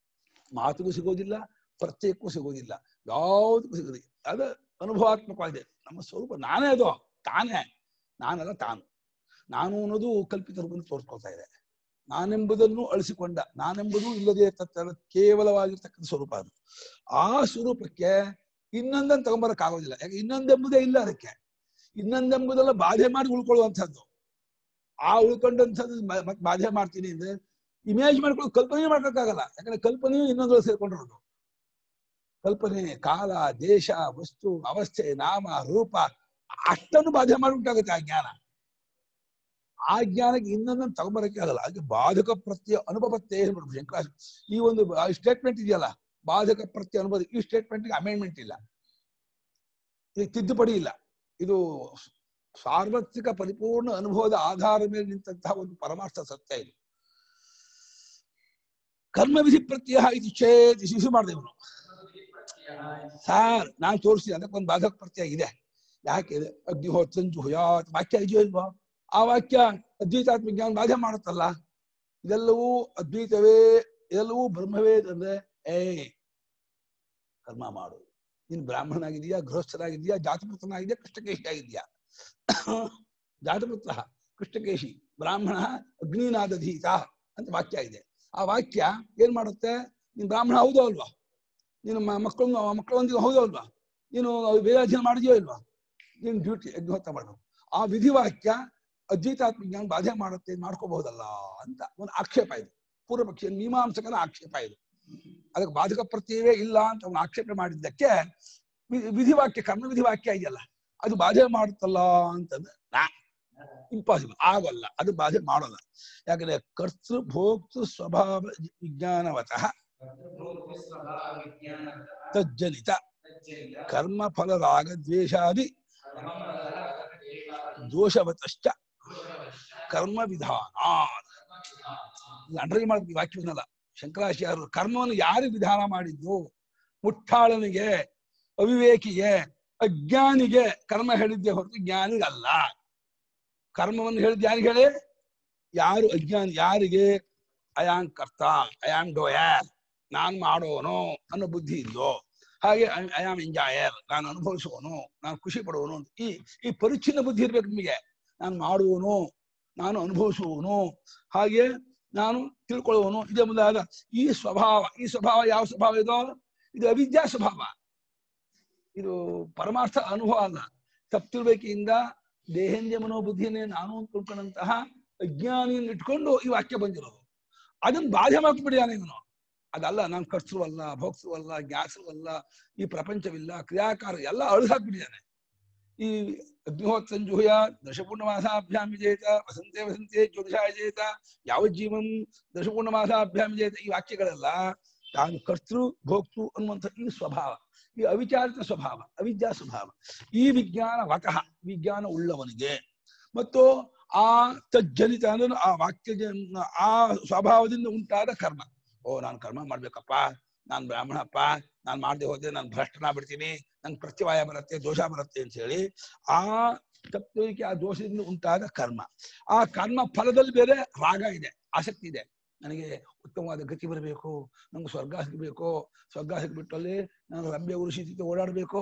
S1: ಮಾತುಗೂ ಸಿಗೋದಿಲ್ಲ ಪ್ರತ್ಯೇಕಕ್ಕೂ ಸಿಗೋದಿಲ್ಲ ಯಾವುದಕ್ಕೂ ಸಿಗೋದಿಲ್ಲ ಅದು ಅನುಭವಾತ್ಮಕವಾಗಿದೆ ನಮ್ಮ ಸ್ವರೂಪ ನಾನೇ ಅದು ತಾನೇ ನಾನಲ್ಲ ತಾನು ನಾನು ಅನ್ನೋದು ಕಲ್ಪಿತ ರೂಪದಲ್ಲಿ ತೋರ್ಸ್ಕೊಳ್ತಾ ಇದೆ ನಾನೆಂಬುದನ್ನು ಅಳಿಸಿಕೊಂಡ ನಾನೆಂಬುದು ಇಲ್ಲದೆ ತತ್ತ ಕೇವಲವಾಗಿರ್ತಕ್ಕಂಥ ಸ್ವರೂಪ ಅದು ಆ ಸ್ವರೂಪಕ್ಕೆ ಇನ್ನೊಂದನ್ನು ತಗೊಂಬರಕ್ ಆಗೋದಿಲ್ಲ ಯಾಕೆ ಇನ್ನೊಂದೆಂಬುದೇ ಇಲ್ಲ ಅದಕ್ಕೆ ಇನ್ನೊಂದೆಂಬುದೆಲ್ಲ ಬಾಧೆ ಮಾಡಿ ಉಳ್ಕೊಳ್ಳುವಂಥದ್ದು ಆ ಉಳ್ಕೊಂಡಂಥದ್ದು ಮ- ಮತ್ತ್ ಬಾಧೆ ಮಾಡ್ತೀನಿ ಅಂದ್ರೆ ಇಮೇಜ್ ಮಾಡ್ಕೊಂಡು ಕಲ್ಪನೆ ಮಾಡ್ಕೊಕ್ಕಾಗಲ್ಲ ಯಾಕಂದ್ರೆ ಕಲ್ಪನೆಯು ಇನ್ನೊಂದ್ರಲ್ಲಿ ಸೇರ್ಕೊಂಡಿರೋದು ಕಲ್ಪನೆ ಕಾಲ ದೇಶ ವಸ್ತು ಅವಸ್ಥೆ ನಾಮ ರೂಪ ಅಷ್ಟನ್ನು ಬಾಧೆ ಮಾಡಿ ಉಂಟಾಗುತ್ತೆ ಆ ಜ್ಞಾನ ಆ ಜ್ಞಾನಕ್ಕೆ ಇನ್ನೊಂದನ್ನು ತಗೊಂಬರಕ್ಕೆ ಆಗಲ್ಲ ಅದಕ್ಕೆ ಬಾಧಕ ಪ್ರತ್ಯಯ ಅನುಪಪತ್ತೆ ಹೇಳ್ಬಿಡ್ಬೇಕು ಶಂಕರ ಈ ಒಂದು ಸ್ಟೇಟ್ಮೆಂಟ್ ಇದೆಯಲ್ಲ ಬಾಧಕ ಪ್ರತ್ಯಯ ಅನುಭವ ಈ ಸ್ಟೇಟ್ಮೆಂಟ್ ಅಮೆಂಡ್ಮೆಂಟ್ ಇಲ್ಲ ಇದು ತಿದ್ದುಪಡಿ ಇಲ್ಲ ಇದು ಸಾರ್ವತ್ರಿಕ ಪರಿಪೂರ್ಣ ಅನುಭವದ ಆಧಾರದ ಮೇಲೆ ನಿಂತಹ ಒಂದು ಪರಮಾರ್ಥ ಸತ್ಯ ಇದು ಕರ್ಮ ವಿಧಿ ಪ್ರತ್ಯಯ ಇದು ಚೇತ್ ಶಿಶು ಮಾಡಿದೆ ಇವನು ಸಾರ್ ನಾನು ತೋರಿಸ್ತೀನಿ ಅದಕ್ಕೆ ಒಂದು ಬಾಧಕ ಪ್ರತ್ಯಯ ಇದೆ ಯಾಕೆ ಇದೆ ಅಗ್ನಿಹೋತ್ರಂ ಜುಹುಯಾತ್ ವಾಕ್ಯ ಇದೆಯೋ ಇಲ್ವೋ ಆ ವಾಕ್ಯ ಅದ್ವೈತಾತ್ಮ ಜ್ಞಾನ ಬಾಧೆ ಮಾಡುತ್ತಲ್ಲ ಇದೆಲ್ಲವೂ ಅದ್ವೈತವೇ ಇದೆಲ್ಲವೂ ಬ್ರಹ್ಮವೇ ಅಂದ್ರೆ ಏ ಕರ್ಮ ಮಾಡು ನೀನ್ ಬ್ರಾಹ್ಮಣನಾಗಿದೀಯಾ ಗೃಹಸ್ಥನಾಗಿದೀಯಾ ಜಾತಪುತ್ರನಾಗಿದೆಯಾ ಕೃಷ್ಣಕೇಶಿ ಆಗಿದ್ಯಾ ಜಾತಪುತ್ರ ಕೃಷ್ಣಕೇಶಿ ಬ್ರಾಹ್ಮಣ ಅಗ್ನಿನಾದಧೀತ ಅಂತ ವಾಕ್ಯ ಇದೆ ಆ ವಾಕ್ಯ ಏನ್ ಮಾಡುತ್ತೆ ನೀನ್ ಬ್ರಾಹ್ಮಣ ಹೌದೋ ಅಲ್ವಾ ನೀನು ಮ- ಮಕ್ಕಳು ಮಕ್ಕಳೊಂದಿಗೆ ಹೌದೋ ಅಲ್ವಾ ನೀನು ವೇದಾಧ್ಯಯನ ಮಾಡಿದ್ಯೋ ಇಲ್ವಾ ನೀನು ಡ್ಯೂಟಿ ಅಗ್ನಿಹೋತ್ರ ಮಾಡಬೇಕು ಆ ವಿಧಿವಾಕ್ಯ ಅದ್ವೈತಾತ್ಮ ಜ್ಞಾನ ಬಾಧೆ ಮಾಡುತ್ತೆ ಮಾಡ್ಕೋಬಹುದಲ್ಲ ಅಂತ ಒಂದು ಆಕ್ಷೇಪ ಇದು ಪೂರ್ವ ಪಕ್ಷ ಮೀಮಾಂಸಕನ ಆಕ್ಷೇಪ ಇದು ಅದಕ್ಕೆ ಬಾಧಕ ಪ್ರತ್ಯವೇ ಇಲ್ಲ ಅಂತ ಅವನು ಆಕ್ಷೇಪ ಮಾಡಿದ್ದಕ್ಕೆ ವಿ- ವಿಧಿವಾಕ್ಯ ಕರ್ಮ ವಿಧಿವಾಕ್ಯ ಇದೆಯಲ್ಲ ಅದು ಬಾಧೆ ಮಾಡುತ್ತಲ್ಲ ಅಂತಂದ್ರೆ ಇಂಪಾಸಿಬಲ್ ಆಗೋಲ್ಲ ಅದು ಬಾಧೆ ಮಾಡೋಲ್ಲ ಯಾಕಂದ್ರೆ ಕರ್ತೃ ಭೋಕ್ತೃ ಸ್ವಭಾವ ವಿಜ್ಞಾನವತಃ ತಜ್ಜನಿತ ಕರ್ಮ ಫಲ ರಾಗ ದ್ವೇಷಾದಿ ದೋಷವತಶ್ಚ ಕರ್ಮ ವಿಧಾನ ಅಂಡರ್ಲೈನ್ ಮಾಡ್ಬೇಕು ಈ ವಾಕ್ಯವನ್ನಲ್ಲ ಶಂಕರಾಚಾರ್ಯರು ಕರ್ಮವನ್ನು ಯಾರು ವಿಧಾನ ಮಾಡಿದ್ದು ಮುಟ್ಟಾಳನಿಗೆ ಅವಿವೇಕಿಗೆ ಅಜ್ಞಾನಿಗೆ ಕರ್ಮ ಹೇಳಿದ್ದೆ ಹೊರತು ಜ್ಞಾನಿಗಲ್ಲ ಕರ್ಮವನ್ನು ಹೇಳಿದ್ ಯಾರಿಗೆ ಹೇಳಿ ಯಾರು ಅಜ್ಞಾನಿ ಯಾರಿಗೆ ಅಯಾಂ ಕರ್ತ ಅಯಾಂ ಡೋಯರ್ ನಾನ್ ಮಾಡೋನು ಅನ್ನೋ ಬುದ್ಧಿ ಇಲ್ಲೋ ಹಾಗೆ ಅಯಾಮ್ ಎಂಜಾಯರ್ ನಾನು ಅನುಭವಿಸುವನು ನಾನು ಖುಷಿ ಪಡುವನು ಅಂತ ಈ ಈ ಪರಿಚ್ಛಿನ್ನ ಬುದ್ಧಿ ಇರ್ಬೇಕು ನಿಮಗೆ ನಾನು ಮಾಡುವನು ನಾನು ಅನುಭವಿಸುವನು ಹಾಗೆ ನಾನು ತಿಳ್ಕೊಳ್ಳುವನು ಇದೇ ಮುಂದಾದ ಈ ಸ್ವಭಾವ ಈ ಸ್ವಭಾವ ಯಾವ ಸ್ವಭಾವ ಇದೋ ಇದು ಅವಿದ್ಯಾ ಸ್ವಭಾವ ಇದು ಪರಮಾರ್ಥ ಅನುಭವ ಅಲ್ಲ ತಪ್ಪಿರ್ಬೇಕಿಂದ ದೇಹೇಂದ್ಯ ಮನೋಬುದ್ಧಿನೇ ನಾನು ಅಂತ ತಿಳ್ಕೊಂಡಂತಹ ಅಜ್ಞಾನಿಯನ್ನು ಇಟ್ಕೊಂಡು ಈ ವಾಕ್ಯ ಬಂದಿರೋದು ಅದನ್ನ ಬಾಧೆ ಮಾಡ್ಬಿಟ್ಟಿದ್ದಾನೆ ಇವನು ಅದಲ್ಲ ನಾನು ಕರ್ತೃವಲ್ಲ ಭೋಕ್ತೃವಲ್ಲ ಜ್ಞಾಸವಲ್ಲ ಈ ಪ್ರಪಂಚವಿಲ್ಲ ಕ್ರಿಯಾಕಾರ ಎಲ್ಲ ಅಳು ಹಾಕ್ಬಿಟ್ಟಿದ್ದಾನೆ ಈ ಅಗ್ನಿಹೋತ್ ಸಂಜುಹಯ ದಶಪೂರ್ಣಮಾಸಾಭ್ಯಾಂ ವಿಜೇತ ವಸಂತೆ ವಸಂತೆ ಜ್ಯೋತಿಷಾಯ ಜೇತ ಯಾವ ಜೀವಂ ದಶಪೂರ್ಣಮಾಸಾಭ್ಯಾಂ ವಿಜೇತ ಈ ವಾಕ್ಯಗಳೆಲ್ಲ ತಾನು ಕರ್ತೃ ಭೋಕ್ತೃ ಅನ್ನುವಂಥ ಈ ಸ್ವಭಾವ ಈ ಅವಿಚಾರಿತ ಸ್ವಭಾವ ಅವಿದ್ಯಾ ಸ್ವಭಾವ ಈ ವಿಜ್ಞಾನ ವತಃ ವಿಜ್ಞಾನ ಉಳ್ಳವನಿಗೆ ಮತ್ತು ಆ ತಜ್ಜನಿತ ಅಂದ್ರೆ ಆ ವಾಕ್ಯ ಜನ- ಆ ಸ್ವಭಾವದಿಂದ ಉಂಟಾದ ಕರ್ಮ ಓ ನಾನು ಕರ್ಮ ಮಾಡ್ಬೇಕಪ್ಪ ನಾನ್ ಬ್ರಾಹ್ಮಣಪ್ಪ ನಾನ್ ಮಾಡದೆ ಹೋದ್ರೆ ನಾನು ಭ್ರಷ್ಟನ ಬಿಡ್ತೀನಿ ನಂಗೆ ಪ್ರತ್ಯವಾಯ ಬರುತ್ತೆ ದೋಷ ಬರುತ್ತೆ ಅಂತ ಹೇಳಿ ಆ ತಪ್ಪುವಿಕೆ ಆ ದೋಷದಿಂದ ಉಂಟಾದ ಕರ್ಮ ಆ ಕರ್ಮ ಫಲದಲ್ಲಿ ಬೇರೆ ರಾಗ ಇದೆ ಆಸಕ್ತಿ ಇದೆ ನನಗೆ ಉತ್ತಮವಾದ ಗತಿ ಬರಬೇಕು ನಂಗೆ ಸ್ವರ್ಗ ಸಿಗಬೇಕು ಸ್ವರ್ಗ ಸಿಗ್ಬಿಟ್ಟಲ್ಲಿ ನಾನು ಲಭ್ಯ ಉರುಷಿ ಓಡಾಡ್ಬೇಕು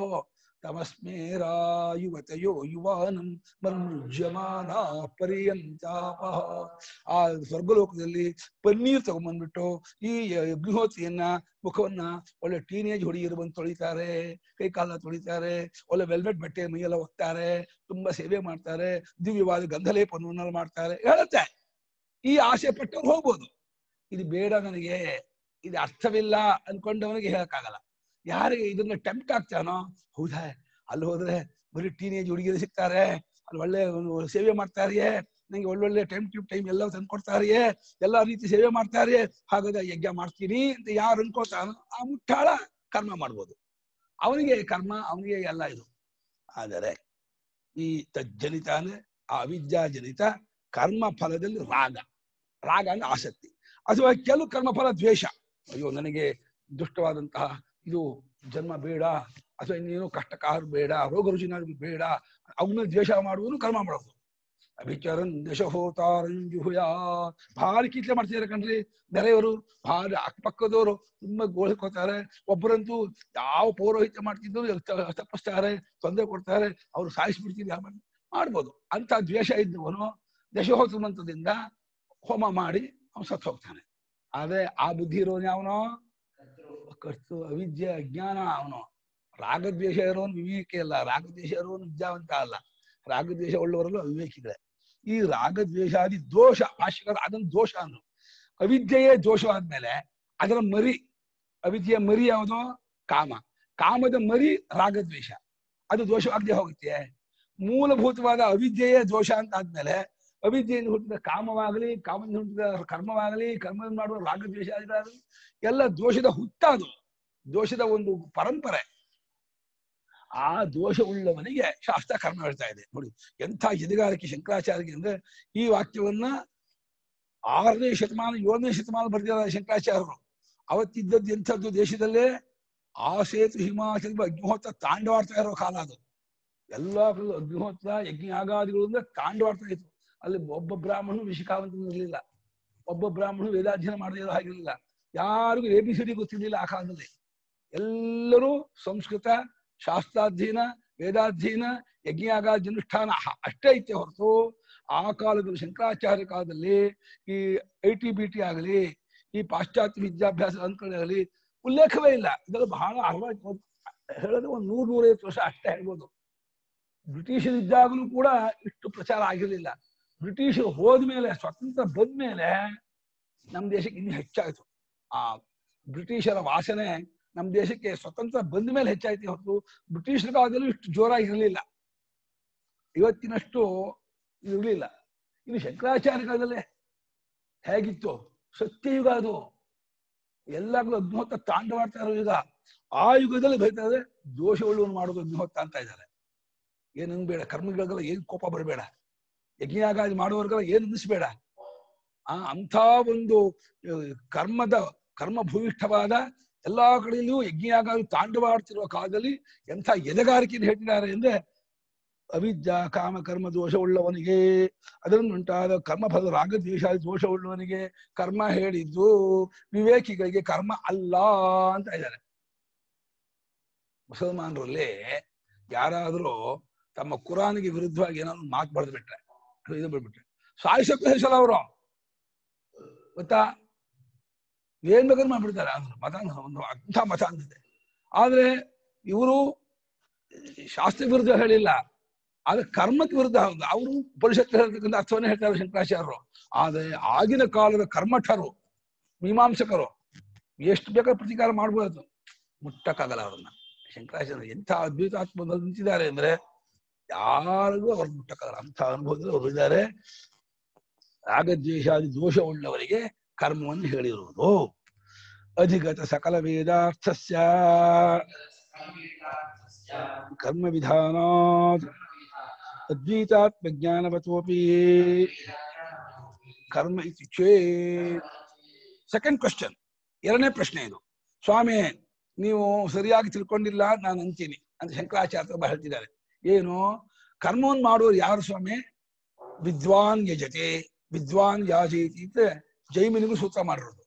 S1: ತಮಸ್ಮೇರಾಯುವತಯೋ ಯುವಾನಂ ಮನ್ಮುಜ್ಯಮಾನ ಪರ್ಯಂತಾಪಃ ಆ ಸ್ವರ್ಗಲೋಕದಲ್ಲಿ ಪನ್ನೀರ್ ತಗೊಂಡ್ಬಂದ್ಬಿಟ್ಟು ಈ ಅಗ್ನಿಹೋತ್ರಿಯನ್ನ ಮುಖವನ್ನ ಒಳ್ಳೆ ಟೀನೇಜ್ ಹುಡುಗಿಯರು ಬಂದು ತೊಳಿತಾರೆ ಕೈ ಕಾಲ ತೊಳಿತಾರೆ ಒಳ್ಳೆ ವೆಲ್ವೆಟ್ ಬಟ್ಟೆ ಮೈಯೆಲ್ಲ ಒಗ್ತಾರೆ ತುಂಬಾ ಸೇವೆ ಮಾಡ್ತಾರೆ ದಿವ್ಯವಾದ ಗಂಧಲೇಪವನ್ನು ಮಾಡ್ತಾರೆ ಹೇಳುತ್ತೆ ಈ ಆಸೆ ಪಟ್ಟವ್ರು ಹೋಗ್ಬೋದು ಇದು ಬೇಡ ನನಗೆ ಇದು ಅರ್ಥವಿಲ್ಲ ಅನ್ಕೊಂಡವನಿಗೆ ಹೇಳಕ್ಕಾಗಲ್ಲ ಯಾರಿಗೆ ಇದನ್ನ ಟೆಂಪ್ಟ್ ಆಗ್ತಾನೋ ಹೌದಾ ಅಲ್ಲಿ ಹೋದ್ರೆ ಬರೀ ಟೀನೇಜ್ ಹುಡುಗಿಯರು ಸಿಗ್ತಾರೆ ಅಲ್ಲಿ ಒಳ್ಳೆ ಒಂದು ಸೇವೆ ಮಾಡ್ತಾರೆಯೇ ನಂಗೆ ಒಳ್ಳೊಳ್ಳೆ ಟೈಮ್ ಟು ಟೈಮ್ ಎಲ್ಲ ತಂದ್ಕೊಡ್ತಾರೆಯೇ ಎಲ್ಲಾ ರೀತಿ ಸೇವೆ ಮಾಡ್ತಾರೆ ಹಾಗಾದ್ರೆ ಯಜ್ಞ ಮಾಡ್ತೀನಿ ಅಂತ ಯಾರು ಅನ್ಕೋತಾನೋ ಆ ಮುಟ್ಟಾಳ ಕರ್ಮ ಮಾಡ್ಬೋದು ಅವನಿಗೆ ಕರ್ಮ ಅವನಿಗೆ ಎಲ್ಲ ಇದು ಆದರೆ ಈ ತಜ್ಜನಿತ ಅಂದ್ರೆ ಆ ಅವಿದ್ಯಾಜನಿತ ಕರ್ಮ ಫಲದಲ್ಲಿ ರಾಗ ರಾಗ ಅಂದ್ರೆ ಆಸಕ್ತಿ ಅಥವಾ ಕೆಲವು ಕರ್ಮಫಲ ದ್ವೇಷ ಅಯ್ಯೋ ನನಗೆ ದುಷ್ಟವಾದಂತಹ ಇದು ಜನ್ಮ ಬೇಡ ಅಥವಾ ಇನ್ನೇನು ಕಷ್ಟಕಾರ ಬೇಡ ರೋಗ ರುಜಿನಾದ್ರು ಬೇಡ ಅವನ್ನ ದ್ವೇಷ ಮಾಡುವುದು ಕರ್ಮ ಮಾಡೋದು ಅಭಿಚರನ್ ದಶಹೋತಾರಂಜುಹುಯ ಭಾರಿ ಕೀಟ್ಲೆ ಮಾಡ್ತಿದ್ದಾರೆ ಕಣ್ರಿ ನೆರೆಯವರು ಭಾರಿ ಅಕ್ಕಪಕ್ಕದವರು ತುಂಬಾ ಗೋಳ್ಕೋತಾರೆ ಒಬ್ಬರಂತೂ ಯಾವ ಪೌರೋಹಿತ್ಯ ಮಾಡ್ತಿದ್ರು ತ- ತಪ್ಪಿಸ್ತಾರೆ ತೊಂದರೆ ಕೊಡ್ತಾರೆ ಅವ್ರು ಸಾಯಿಸ್ಬಿಡ್ತಿದ್ರು ಆಮೇಲೆ ಮಾಡ್ಬೋದು ಅಂತ ದ್ವೇಷ ಇದ್ದವನು ದಶಹೋತ್ರಮಂತ್ರದಿಂದ ಹೋಮ ಮಾಡಿ ಅವನು ಸತ್ತು ಹೋಗ್ತಾನೆ ಆದ್ರೆ ಆ ಬುದ್ಧಿ ಇರೋನು ಯಾವನೋ ಕರ್ತು ಅವಿದ್ಯೆ ಅಜ್ಞಾನ ಅವನು ರಾಗದ್ವೇಷ ಇರೋನು ವಿವೇಕಿ ಅಲ್ಲ ರಾಗದ್ವೇಷ ಇರೋನು ವಿದ್ಯಾವಂತ ಅಲ್ಲ ರಾಗದ್ವೇಷ ಉಳ್ಳವರಲ್ಲೂ ಅವಿವೇಕಿಗಳೇ ಈ ರಾಗದ್ವೇಷಾದಿ ದೋಷ ಭಾಷೆಗಾರ ಅದನ್ನ ದೋಷ ಅಂದ್ರು ಅವಿದ್ಯೆಯೇ ದೋಷವಾದ್ಮೇಲೆ ಅದರ ಮರಿ ಅವಿದ್ಯೆಯ ಮರಿ ಯಾವುದು ಕಾಮ ಕಾಮದ ಮರಿ ರಾಗದ್ವೇಷ ಅದು ದೋಷವಾಗದೆ ಹೋಗುತ್ತೆ ಮೂಲಭೂತವಾದ ಅವಿದ್ಯೆಯೇ ದೋಷ ಅಂತ ಆದ್ಮೇಲೆ ಅವಿದ್ಯೆಯಿಂದ ಹುಟ್ಟಿದ ಕಾಮವಾಗಲಿ ಕಾಮದಿಂದ ಹುಟ್ಟಿದ ಕರ್ಮವಾಗಲಿ ಕರ್ಮದಿಂದ ಮಾಡುವ ರಾಗದ್ವೇಷಾದಿಗಳಾಗಲಿ ಎಲ್ಲ ದೋಷದ ಹುಟ್ಟಾದು ದೋಷದ ಒಂದು ಪರಂಪರೆ ಆ ದೋಷ ಉಳ್ಳವನಿಗೆ ಶಾಸ್ತ್ರ ಕರ್ಮ ಹೇಳ್ತಾ ಇದೆ ನೋಡಿ ಎಂಥ ಎದುಗಾರಿಕೆ ಶಂಕರಾಚಾರ್ಯಗೆ ಅಂದ್ರೆ ಈ ವಾಕ್ಯವನ್ನ ಆರನೇ ಶತಮಾನ ಏಳನೇ ಶತಮಾನ ಬರೆದಿದ್ದಾರೆ ಶಂಕರಾಚಾರ್ಯರು ಅವತ್ತಿದ್ದದ್ದು ಎಂಥದ್ದು ದೇಶದಲ್ಲೇ ಆ ಸೇತು ಹಿಮಾಚಲ ಅಗ್ನಿಹೋತ್ರ ತಾಂಡವಾಡ್ತಾ ಇರೋ ಕಾಲ ಅದು ಎಲ್ಲಾ ಕಡೆ ಅಗ್ನಿಹೋತ್ರ ಯಜ್ಞ ಯಾಗಾದಿಗಳು ಅಂದ್ರೆ ತಾಂಡವಾಡ್ತಾ ಇತ್ತು ಅಲ್ಲಿ ಒಬ್ಬ ಬ್ರಾಹ್ಮಣನು ವಿಶಿಖಾವಂತನು ಇರಲಿಲ್ಲ ಒಬ್ಬ ಬ್ರಾಹ್ಮಣನು ವೇದಾಧ್ಯಯನ ಮಾಡದೇ ಇರೋ ಹಾಗಿರಲಿಲ್ಲ ಯಾರಿಗೂ ಎ ಬಿ ಸಿ ಡಿ ಗೊತ್ತಿರಲಿಲ್ಲ ಆ ಕಾಲದಲ್ಲಿ ಎಲ್ಲರೂ ಸಂಸ್ಕೃತ ಶಾಸ್ತ್ರಾಧ್ಯಯನ ವೇದಾಧ್ಯಯನ ಯಜ್ಞಯಾಗಾದಿ ಅನುಷ್ಠಾನ ಹ- ಅಷ್ಟೇ ಐತೆ ಹೊರತು ಆ ಕಾಲದಲ್ಲಿ ಶಂಕರಾಚಾರ್ಯ ಕಾಲದಲ್ಲಿ ಈ ಐ ಟಿ ಬಿ ಟಿ ಆಗಲಿ ಈ ಪಾಶ್ಚಾತ್ಯ ವಿದ್ಯಾಭ್ಯಾಸ ಆಗಲಿ ಉಲ್ಲೇಖವೇ ಇಲ್ಲ ಇದೆಲ್ಲ ಬಹಳ ಅರವತ್ತು ಹೇಳಿದ್ರೆ ಒಂದು ನೂರು ನೂರೈವತ್ತು ವರ್ಷ ಅಷ್ಟೇ ಹೇಳ್ಬೋದು ಬ್ರಿಟಿಷರಿದ್ದಾಗಲೂ ಕೂಡ ಇಷ್ಟು ಪ್ರಚಾರ ಆಗಿರಲಿಲ್ಲ ಬ್ರಿಟಿಷರು ಹೋದ್ಮೇಲೆ ಸ್ವತಂತ್ರ ಬಂದ್ಮೇಲೆ ನಮ್ಮ ದೇಶಕ್ಕೆ ಇನ್ನೂ ಹೆಚ್ಚಾಯಿತು ಆ ಬ್ರಿಟಿಷರ ವಾಸನೆ ನಮ್ಮ ದೇಶಕ್ಕೆ ಸ್ವತಂತ್ರ ಬಂದ ಮೇಲೆ ಹೆಚ್ಚಾಯ್ತು ಹೊರತು ಬ್ರಿಟಿಷರ ಕಾಲದಲ್ಲೂ ಇಷ್ಟು ಜೋರಾಗಿರಲಿಲ್ಲ ಇವತ್ತಿನಷ್ಟು ಇರಲಿಲ್ಲ ಇನ್ನು ಶಂಕರಾಚಾರ್ಯ ಕಾಲದಲ್ಲೇ ಹೇಗಿತ್ತು ಸತ್ಯಯುಗ ಅದು ಎಲ್ಲಾಗ್ಲೂ ಅಗ್ನಿಹೋತ್ರ ತಾಂಡವಾಡ್ತಾ ಇರೋ ಯುಗ ಆ ಯುಗದಲ್ಲಿ ಬೈತಾ ಇದ್ರೆ ದೋಷವುಳ್ಳವನ್ನು ಮಾಡೋದು ಅಗ್ನಿಹೋತ್ರ ಅಂತ ಇದ್ದಾರೆ ಏನು ಬೇಡ ಕರ್ಮಗಳಿಗೆಲ್ಲ ಏನ್ ಕೋಪ ಬರಬೇಡ ಯಜ್ಞಯಾಗಾದಿ ಮಾಡುವವರಿಗೆಲ್ಲ ಏನು ಅನ್ನಿಸ್ಬೇಡ ಆ ಅಂಥ ಒಂದು ಆ, ಕರ್ಮದ ಕರ್ಮ ಭೂಯಿಷ್ಠವಾದ ಎಲ್ಲಾ ಕಡೆಯಲ್ಲೂ ಯಜ್ಞಯಾಗಾದಿ ತಾಂಡವಾಡ್ತಿರುವ ಕಾಲದಲ್ಲಿ ಎಂಥ ಎದೆಗಾರಿಕೆಯನ್ನು ಹೇಳ್ತಿದ್ದಾರೆ ಅಂದ್ರೆ ಅವಿದ್ಯಾ ಕಾಮ ಕರ್ಮ ದೋಷವುಳ್ಳವನಿಗೆ ಅದರನ್ನುಂಟಾದ ಕರ್ಮಫಲ ರಾಗದ್ವೇಷಾದಿ ದೋಷವುಳ್ಳವನಿಗೆ ಕರ್ಮ ಹೇಳಿದ್ದು ವಿವೇಕಿಗಳಿಗೆ ಕರ್ಮ ಅಲ್ಲ ಅಂತ ಇದ್ದಾರೆ ಮುಸಲ್ಮಾನರಲ್ಲಿ ಯಾರಾದ್ರೂ ತಮ್ಮ ಕುರಾನಿಗೆ ವಿರುದ್ಧವಾಗಿ ಏನಾದ್ರು ಮಾತು ಬರೆದು ಬಿಟ್ರೆ ಅದು ಇದು ಬಿಟ್ಬಿಟ್ರೆ ಸಾಯಿಸಕ್ಕೆ ಹೆಸರು ಅವರು ಗೊತ್ತಾ ಏನ್ ಬೇಕಾದ್ರೂ ಮಾಡ್ಬಿಡ್ತಾರೆ ಅಂದ್ರೆ ಮತ ಒಂದು ಅಂಥ ಮತ ಅಂತಿದೆ ಆದ್ರೆ ಇವರು ಶಾಸ್ತ್ರ ವಿರುದ್ಧ ಹೇಳಿಲ್ಲ ಆದ್ರೆ ಕರ್ಮಕ್ಕೆ ವಿರುದ್ಧ ಹೌದು ಅವರು ಉಪನಿಷತ್ತು ಹೇಳ್ತಕ್ಕಂಥ ಅರ್ಥವನ್ನೇ ಹೇಳ್ತಾರೆ ಶಂಕರಾಚಾರ್ಯರು ಆದ್ರೆ ಆಗಿನ ಕಾಲದ ಕರ್ಮಠರು ಮೀಮಾಂಸಕರು ಎಷ್ಟು ಬೇಕಾದ್ರೆ ಪ್ರತಿಕಾರ ಮಾಡ್ಬೋದು ಮುಟ್ಟಕ್ಕಾಗಲ್ಲ ಅವ್ರನ್ನ ಶಂಕರಾಚಾರ್ಯ ಎಂಥ ಅದ್ಭುತಾತ್ಮದಲ್ಲಿ ನಿಂತಿದ್ದಾರೆ ಅಂದ್ರೆ ಯಾರಿಗೂ ಅವ್ರು ಮುಟ್ಟಕ್ಕಾಗಲ್ಲ ಅಂತ ಅನುಭವದಲ್ಲಿ ಅವರು ಇದ್ದಾರೆ ರಾಗದ್ವೇಷಾದಿ ದೋಷ ಉಳ್ಳವರಿಗೆ ಕರ್ಮವನ್ನು ಹೇಳಿರುವುದು ಅಧಿಗತ ಸಕಲ ವೇದಾರ್ಥಸ್ಯ ಕರ್ಮ ವಿಧಾನಾತ್ ಅದ್ವೈತಾತ್ಮ ಜ್ಞಾನವತೋಪಿ ಕರ್ಮ ಇತಿ ಚೇತ್ ಸೆಕೆಂಡ್ ಕ್ವಶನ್ ಎರಡನೇ ಪ್ರಶ್ನೆ ಇದು ಸ್ವಾಮಿ ನೀವು ಸರಿಯಾಗಿ ತಿಳ್ಕೊಂಡಿಲ್ಲ ನಾನು ಅಂತೀನಿ ಅಂತ ಶಂಕರಾಚಾರ್ಯ ಒಬ್ಬ ಹೇಳ್ತಿದ್ದಾರೆ ಏನು ಕರ್ಮವನ್ನು ಮಾಡೋರು ಯಾರು ಸ್ವಾಮಿ ವಿದ್ವಾನ್ ಯಜತೆ ವಿದ್ವಾನ್ ಯಾಜೇತಿ ಅಂತ ಜೈಮಿನಿಗೂ ಸೂತ್ರ ಮಾಡಿರೋದು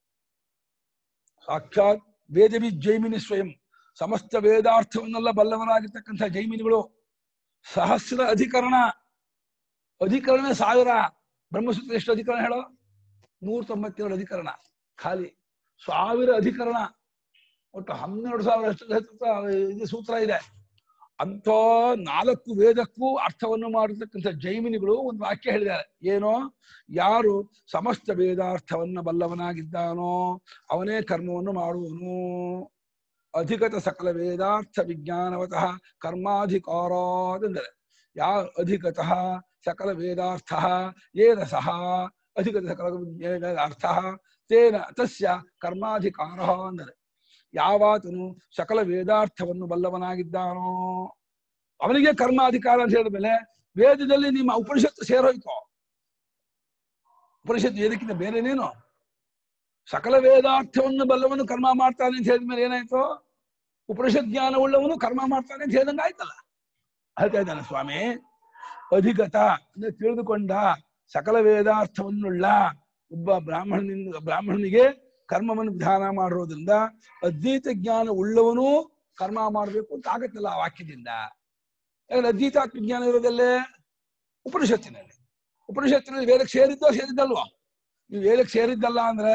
S1: ಸಾಕ್ಷಾತ್ ವೇದವಿ ಜೈಮಿನಿ ಸ್ವಯಂ ಸಮಸ್ತ ವೇದಾರ್ಥವನ್ನೆಲ್ಲ ಬಲ್ಲವರಾಗಿರ್ತಕ್ಕಂಥ ಜೈಮಿನಿಗಳು ಸಹಸ್ರ ಅಧಿಕರಣ ಅಧಿಕರಣ ಸಾವಿರ ಬ್ರಹ್ಮಸೂತ್ರ ಎಷ್ಟು ಅಧಿಕರಣ ಹೇಳೋ ನೂರ ತೊಂಬತ್ತೇಳು ಅಧಿಕರಣ ಖಾಲಿ ಸಾವಿರ ಅಧಿಕರಣ ಒಟ್ಟು ಹನ್ನೆರಡು ಸಾವಿರ ಅಷ್ಟು ಹೆಚ್ಚು ಇದು ಸೂತ್ರ ಇದೆ ಅಂಥ ನಾಲ್ಕು ವೇದಕ್ಕೂ ಅರ್ಥವನ್ನು ಮಾಡಿರ್ತಕ್ಕಂಥ ಜೈಮಿನಿಗಳು ಒಂದು ವಾಕ್ಯ ಹೇಳಿದ್ದಾರೆ ಏನೋ ಯಾರು ಸಮಸ್ತ ವೇದಾರ್ಥವನ್ನ ಬಲ್ಲವನಾಗಿದ್ದಾನೋ ಅವನೇ ಕರ್ಮವನ್ನು ಮಾಡುವನು ಅಧಿಕತ ಸಕಲ ವೇದಾರ್ಥ ವಿಜ್ಞಾನವತಃ ಕರ್ಮಾಧಿಕಾರಾದಂದರೆ ಯಾ ಅಧಿಕತಃ ಸಕಲ ವೇದಾರ್ಥ ಏನ ಸಹ ಅಧಿಕತ ಸಕಲ ವೇದಾರ್ಥ ತೇನ ತಸ್ಯ ಕರ್ಮಾಧಿಕಾರ ಅಂದರೆ ಯಾವಾತನು ಸಕಲ ವೇದಾರ್ಥವನ್ನು ಬಲ್ಲವನಾಗಿದ್ದಾನೋ ಅವನಿಗೆ ಕರ್ಮಾಧಿಕಾರ ಅಂತ ಹೇಳಿದ್ಮೇಲೆ ವೇದದಲ್ಲಿ ನಿಮ್ಮ ಉಪನಿಷತ್ತು ಸೇರೋಯ್ತು ಉಪನಿಷತ್ತು ವೇದಕ್ಕಿಂತ ಬೇರೆನೇನು ಸಕಲ ವೇದಾರ್ಥವನ್ನು ಬಲ್ಲವನು ಕರ್ಮ ಮಾಡ್ತಾನೆ ಅಂತ ಹೇಳಿದ್ಮೇಲೆ ಏನಾಯ್ತು ಉಪನಿಷತ್ ಜ್ಞಾನ ಉಳ್ಳವನು ಕರ್ಮ ಮಾಡ್ತಾನೆ ಅಂತ ಹೇಳ್ದಂಗ ಆಯ್ತಲ್ಲ ಹೇಳ್ತಾ ಇದ್ದಾನೆ ಸ್ವಾಮಿ ಅಧಿಗತ ಅಂದ್ರೆ ತಿಳಿದುಕೊಂಡ ಸಕಲ ವೇದಾರ್ಥವನ್ನುಳ್ಳ ಒಬ್ಬ ಬ್ರಾಹ್ಮಣನಿಂದ ಬ್ರಾಹ್ಮಣನಿಗೆ ಕರ್ಮವನ್ನು ವಿಧಾನ ಮಾಡಿರೋದ್ರಿಂದ ಅದ್ವೈತ ಜ್ಞಾನ ಉಳ್ಳವನು ಕರ್ಮ ಮಾಡಬೇಕು ಅಂತ ಆಗತ್ತಲ್ಲ ಆ ವಾಕ್ಯದಿಂದ ಯಾಕಂದ್ರೆ ಅದ್ವೈತಾತ್ಮ ಜ್ಞಾನ ಇರೋದಲ್ಲೇ ಉಪನಿಷತ್ತಿನಲ್ಲಿ ಉಪನಿಷತ್ತಿನಲ್ಲಿ ವೇದಕ್ಕೆ ಸೇರಿದ್ದೋ ಸೇರಿದ್ದಲ್ವೋ ನೀವು ವೇದಕ್ಕೆ ಸೇರಿದ್ದಲ್ಲ ಅಂದ್ರೆ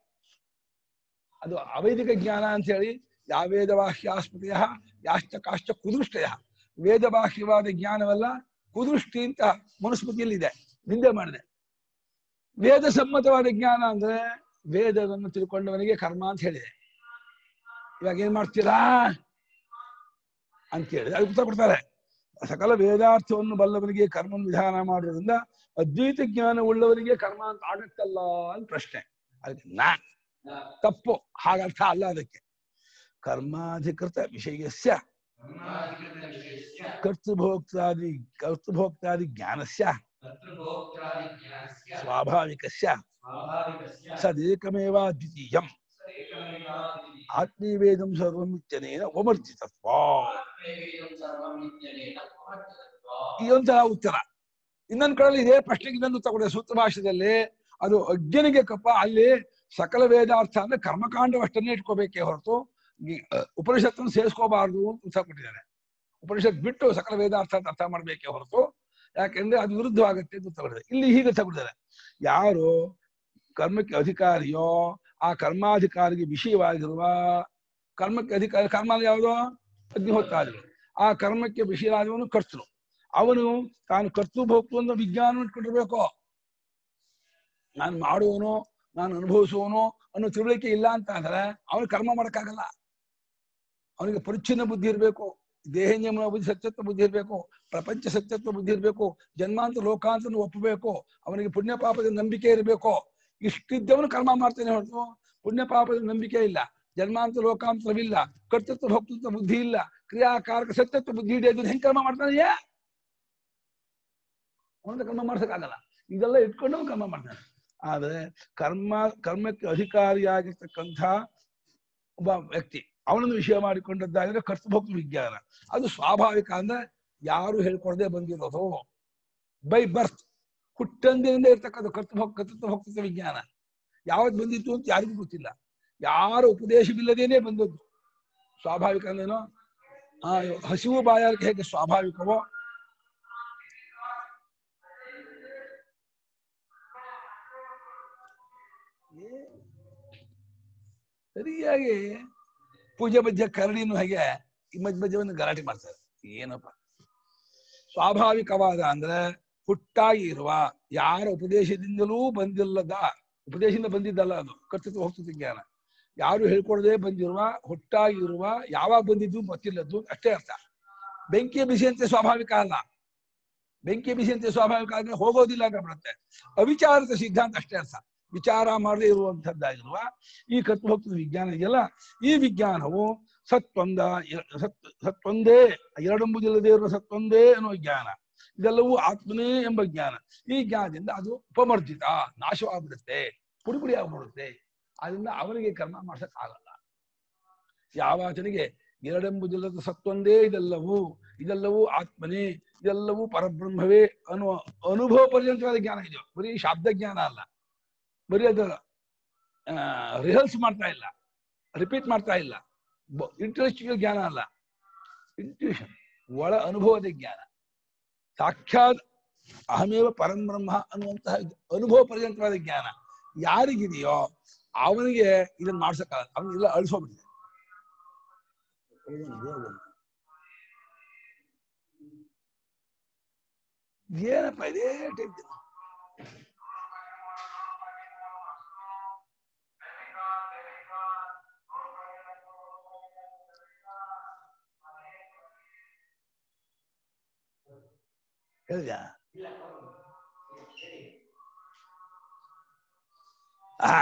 S1: ಅದು ಅವೈದಿಕ ಜ್ಞಾನ ಅಂತ ಹೇಳಿ ಯಾವ ವೇದವಾಹ್ಯಾಸ್ಮೃತಿಯ ಯಾಶ್ಚ ಕಾಶ್ಚ ಕುದೃಷ್ಟಯ ವೇದಬಾಹ್ಯವಾದ ಜ್ಞಾನವೆಲ್ಲ ಕುದೃಷ್ಟಿ ಅಂತ ಮನುಸ್ಮೃತಿಯಲ್ಲಿದೆ ನಿಂದೆ ಮಾಡಿದೆ ವೇದ ಸಮ್ಮತವಾದ ಜ್ಞಾನ ಅಂದ್ರೆ ವೇದವನ್ನು ತಿಳ್ಕೊಂಡವನಿಗೆ ಕರ್ಮ ಅಂತ ಹೇಳಿದೆ ಇವಾಗ ಏನ್ ಮಾಡ್ತೀರಾ ಅಂತ ಹೇಳಿ ಅದಕ್ಕೆ ಉತ್ತರ ಕೊಡ್ತಾರೆ ಸಕಲ ವೇದಾರ್ಥವನ್ನು ಬಲ್ಲವನಿಗೆ ಕರ್ಮ ವಿಧಾನ ಮಾಡೋದ್ರಿಂದ ಅದ್ವೈತ ಜ್ಞಾನ ಉಳ್ಳವನಿಗೆ ಕರ್ಮ ಅಂತ ಆಗತ್ತಲ್ಲ ಅಂತ ಪ್ರಶ್ನೆ ಅದಕ್ಕೆ ನಾ ತಪ್ಪು ಹಾಗರ್ಥ ಅಲ್ಲ ಅದಕ್ಕೆ ಕರ್ಮಾಧಿಕೃತ ವಿಷಯಸ್ಯ ಕರ್ತೃಭೋಕ್ತಾದಿ ಕರ್ತೃಭೋಕ್ತಾದಿ ಜ್ಞಾನಸ್ಯ ಸ್ವಾಭಾವಿಕಸ್ಯ ಸದೇಕಮೇವ ದ್ವಿತೀಯಂ ಆತ್ಮೀವೇದಂ ಸರ್ವಮಿತ್ಯನೇನ ಒಮರ್ಜಿತತ್ವ ಈ ಒಂಥರ ಉತ್ತರ ಇನ್ನೊಂದ್ ಕಡೆ ಇದೇ ಪ್ರಶ್ನೆಗೆ ಇನ್ನೊಂದು ತಗೊಂಡೆ ಸೂತ್ರ ಭಾಷೆಯಲ್ಲಿ ಅದು ಅಜ್ಞನಿಗೆ ಕಪ್ಪ ಅಲ್ಲಿ ಸಕಲ ವೇದಾರ್ಥ ಅಂದ್ರೆ ಕರ್ಮಕಾಂಡವಷ್ಟನ್ನೇ ಇಟ್ಕೋಬೇಕೇ ಹೊರತು ಈ, ಅಹ್, ಉಪನಿಷತ್ತನ್ನು ಸೇರಿಸ್ಕೋಬಾರ್ದು ಅಂತ ಉತ್ತರ ಕೊಟ್ಟಿದ್ದಾರೆ ಉಪನಿಷತ್ ಬಿಟ್ಟು ಸಕಲ ವೇದಾರ್ಥ ಅಂತ ಅರ್ಥ ಮಾಡ್ಬೇಕೇ ಹೊರತು ಯಾಕೆಂದ್ರೆ ಅದು ವಿರುದ್ಧವಾಗುತ್ತೆ ಅಂತ ತಗೊಂಡಿದ್ದಾರೆ ಇಲ್ಲಿ ಹೀಗೆ ತಗೊಂಡಿದ್ದಾರೆ ಯಾರು ಕರ್ಮಕ್ಕೆ ಅಧಿಕಾರಿಯೋ ಆ ಕರ್ಮಾಧಿಕಾರಿಗೆ ವಿಷಯವಾಗಿರುವ ಕರ್ಮಕ್ಕೆ ಅಧಿಕಾರಿ ಕರ್ಮ ಯಾವುದು ಅಗ್ನಿಹೋತ್ರಾದಿಗಳು ಆ ಕರ್ಮಕ್ಕೆ ವಿಷಯವಾದವನು ಕರ್ತೃ ಅವನು ತಾನು ಕರ್ತೃ ಭೋಕ್ತು ಅನ್ನೋ ವಿಜ್ಞಾನ ಇಟ್ಕೊಂಡಿರ್ಬೇಕು ನಾನು ಮಾಡುವನು ನಾನು ಅನುಭವಿಸುವನು ಅನ್ನೋ ತಿಳುವಳಿಕೆ ಇಲ್ಲ ಅಂತ ಅಂದ್ರೆ ಅವನು ಕರ್ಮ ಮಾಡಕ್ಕಾಗಲ್ಲ ಅವನಿಗೆ ಪರಿಚ್ಛಿನ್ನ ಬುದ್ಧಿ ಇರಬೇಕು ದೇಹನ್ಯಮನ ಬುದ್ಧಿ ಸತ್ಯತ್ವ ಬುದ್ಧಿ ಇರಬೇಕು ಪ್ರಪಂಚ ಸತ್ಯತ್ವ ಬುದ್ಧಿ ಇರಬೇಕು ಜನ್ಮಾಂತ ಲೋಕಾಂತ ಒಪ್ಪಬೇಕು ಅವನಿಗೆ ಪುಣ್ಯ ಪಾಪದ ನಂಬಿಕೆ ಇರಬೇಕು ಇಷ್ಟಿದ್ದವನು ಕರ್ಮ ಮಾಡ್ತಾನೆ ಹೊರತು ಪುಣ್ಯ ಪಾಪದ ನಂಬಿಕೆ ಇಲ್ಲ ಜನ್ಮಾಂತ ಲೋಕಾಂತರವಿಲ್ಲ ಕರ್ತೃತ್ವ ಭಕ್ತೃತ್ವ ಬುದ್ಧಿ ಇಲ್ಲ ಕ್ರಿಯಾಕಾರಕ ಸತ್ಯತ್ವ ಬುದ್ಧಿ ಹಿಡಿಯೋದು ಹೆಂಗ್ ಕರ್ಮ ಮಾಡ್ತಾನೆ ಅವನ ಕರ್ಮ ಮಾಡ್ಸಕ್ಕಾಗಲ್ಲ ಇದೆಲ್ಲ ಇಟ್ಕೊಂಡು ಅವ್ನು ಕರ್ಮ ಮಾಡ್ತಾನೆ ಆದ್ರೆ ಕರ್ಮ ಕರ್ಮಕ್ಕೆ ಅಧಿಕಾರಿಯಾಗಿರ್ತಕ್ಕಂಥ ಒಬ್ಬ ವ್ಯಕ್ತಿ ಅವನನ್ನು ವಿಷಯ ಮಾಡಿಕೊಂಡದ್ದಾಗಿದ್ರೆ ಕರ್ತೃಭಕ್ತ ವಿಜ್ಞಾನ ಅದು ಸ್ವಾಭಾವಿಕ ಅಂದ್ರೆ ಯಾರು ಹೇಳ್ಕೊಡದೆ ಬಂದಿರೋದು ಬೈ ಬರ್ತ್ ಹುಟ್ಟಂದಿನಿಂದ ಇರ್ತಕ್ಕಂಥ ಕರ್ತೃಭಕ್ ಕರ್ತೃತ್ವ ಭಕ್ತೃತ್ವ ವಿಜ್ಞಾನ ಯಾವತ್ ಬಂದಿತ್ತು ಅಂತ ಯಾರಿಗೂ ಗೊತ್ತಿಲ್ಲ ಯಾರ ಉಪದೇಶವಿಲ್ಲದೇನೆ ಬಂದದ್ದು ಸ್ವಾಭಾವಿಕ ಅಂದ್ರೇನು ಆ ಹಸಿವು ಬಾಯಾರಿಕೆ ಹೇಗೆ ಸ್ವಾಭಾವಿಕವೋ ಏ- ಸರಿಯಾಗಿ ಪೂಜೆ ಮಧ್ಯ ಕರಡಿನೂ ಹಾಗೆ ಈ ಮಧ್ಯ ಮಧ್ಯ ಒಂದು ಗಲಾಟೆ ಮಾಡ್ತಾರೆ ಏನಪ್ಪ ಸ್ವಾಭಾವಿಕವಾದ ಅಂದ್ರೆ ಹುಟ್ಟಾಗಿ ಇರುವ ಯಾರ ಉಪದೇಶದಿಂದಲೂ ಬಂದಿಲ್ಲದ ಉಪದೇಶದಿಂದ ಬಂದಿದ್ದಲ್ಲ ಅದು ಕರ್ತೃತ್ವ ಹೋಗ್ತದೆ ಜ್ಞಾನ ಯಾರು ಹೇಳ್ಕೊಡದೆ ಬಂದಿರುವ ಹುಟ್ಟಾಗಿರುವ ಯಾವಾಗ ಬಂದಿದ್ದು ಗೊತ್ತಿಲ್ಲದ್ದು ಅಷ್ಟೇ ಅರ್ಥ ಬೆಂಕಿಯ ಬಿಸಿಯಂತೆ ಸ್ವಾಭಾವಿಕ ಅಲ್ಲ ಬೆಂಕಿಯ ಬಿಸಿಯಂತೆ ಸ್ವಾಭಾವಿಕ ಆದ್ರೆ ಹೋಗೋದಿಲ್ಲ ಅಂತ ಬರುತ್ತೆ ಅವಿಚಾರಿತ ಸಿದ್ಧಾಂತ ಅಷ್ಟೇ ಅರ್ಥ ವಿಚಾರ ಮಾಡದೇ ಇರುವಂತದ್ದಾಗಿರುವ ಈ ಕರ್ತೃಭಕ್ತ ವಿಜ್ಞಾನ ಇದೆಯಲ್ಲ ಈ ವಿಜ್ಞಾನವು ಸತ್ವೊಂದ ಎ- ಸತ್ ಸತ್ವೊಂದೇ ಎರಡೆಂಬುದಿಲ್ಲದೆ ಇರುವ ಸತ್ವೊಂದೇ ಅನ್ನೋ ಜ್ಞಾನ ಇದೆಲ್ಲವೂ ಆತ್ಮನೇ ಎಂಬ ಜ್ಞಾನ ಈ ಜ್ಞಾನದಿಂದ ಅದು ಉಪಮರ್ಜಿತ ನಾಶವಾಗ್ಬಿಡುತ್ತೆ ಪುಡಿ ಪುಡಿ ಆಗ್ಬಿಡುತ್ತೆ ಆದ್ರಿಂದ ಅವನಿಗೆ ಕರ್ಮ ಮಾಡ್ಸಕ್ ಆಗಲ್ಲ ಯಾವಾತನಿಗೆ ಎರಡೆಂಬುದಿಲ್ಲದ ಸತ್ವೊಂದೇ ಇದೆಲ್ಲವೂ ಇದೆಲ್ಲವೂ ಆತ್ಮನೇ ಇದೆಲ್ಲವೂ ಪರಬ್ರಹ್ಮವೇ ಅನ್ನುವ ಅನುಭವ ಪರ್ಯಂತವಾದ ಜ್ಞಾನ ಇದೆ ಬರೀ ಶಾಬ್ದ ಜ್ಞಾನ ಅಲ್ಲ ಬರೀ ಅದು ರಿಹರ್ಸ್ ಮಾಡ್ತಾ ಇಲ್ಲ ರಿಪೀಟ್ ಮಾಡ್ತಾ ಇಲ್ಲ ಇಂಟೆಲೆಕ್ಚುಯಲ್ ಜ್ಞಾನ ಅಲ್ಲ ಇಂಟ್ಯೂಷನ್ ಒಳ ಅನುಭವದ ಜ್ಞಾನ ಸಾಕ್ಷಾತ್ ಅಹಮೇವ ಪರಂಬ್ರಹ್ಮ ಅನ್ನುವಂತಹ ಅನುಭವ ಪರ್ಯಂತವಾದ ಜ್ಞಾನ ಯಾರಿಗಿದೆಯೋ ಅವನಿಗೆ ಇದನ್ನ ಮಾಡ್ಸಕ್ಕಾಗಲ್ಲ ಅವನಿಗೆಲ್ಲ ಅಳಿಸೋಗ್ಬಿಟ್ಟಿದೆ ಏನಪ್ಪ ಇದೇ ಟೈಪ್ ಹೇಳಿದ್ಯಾ ಆ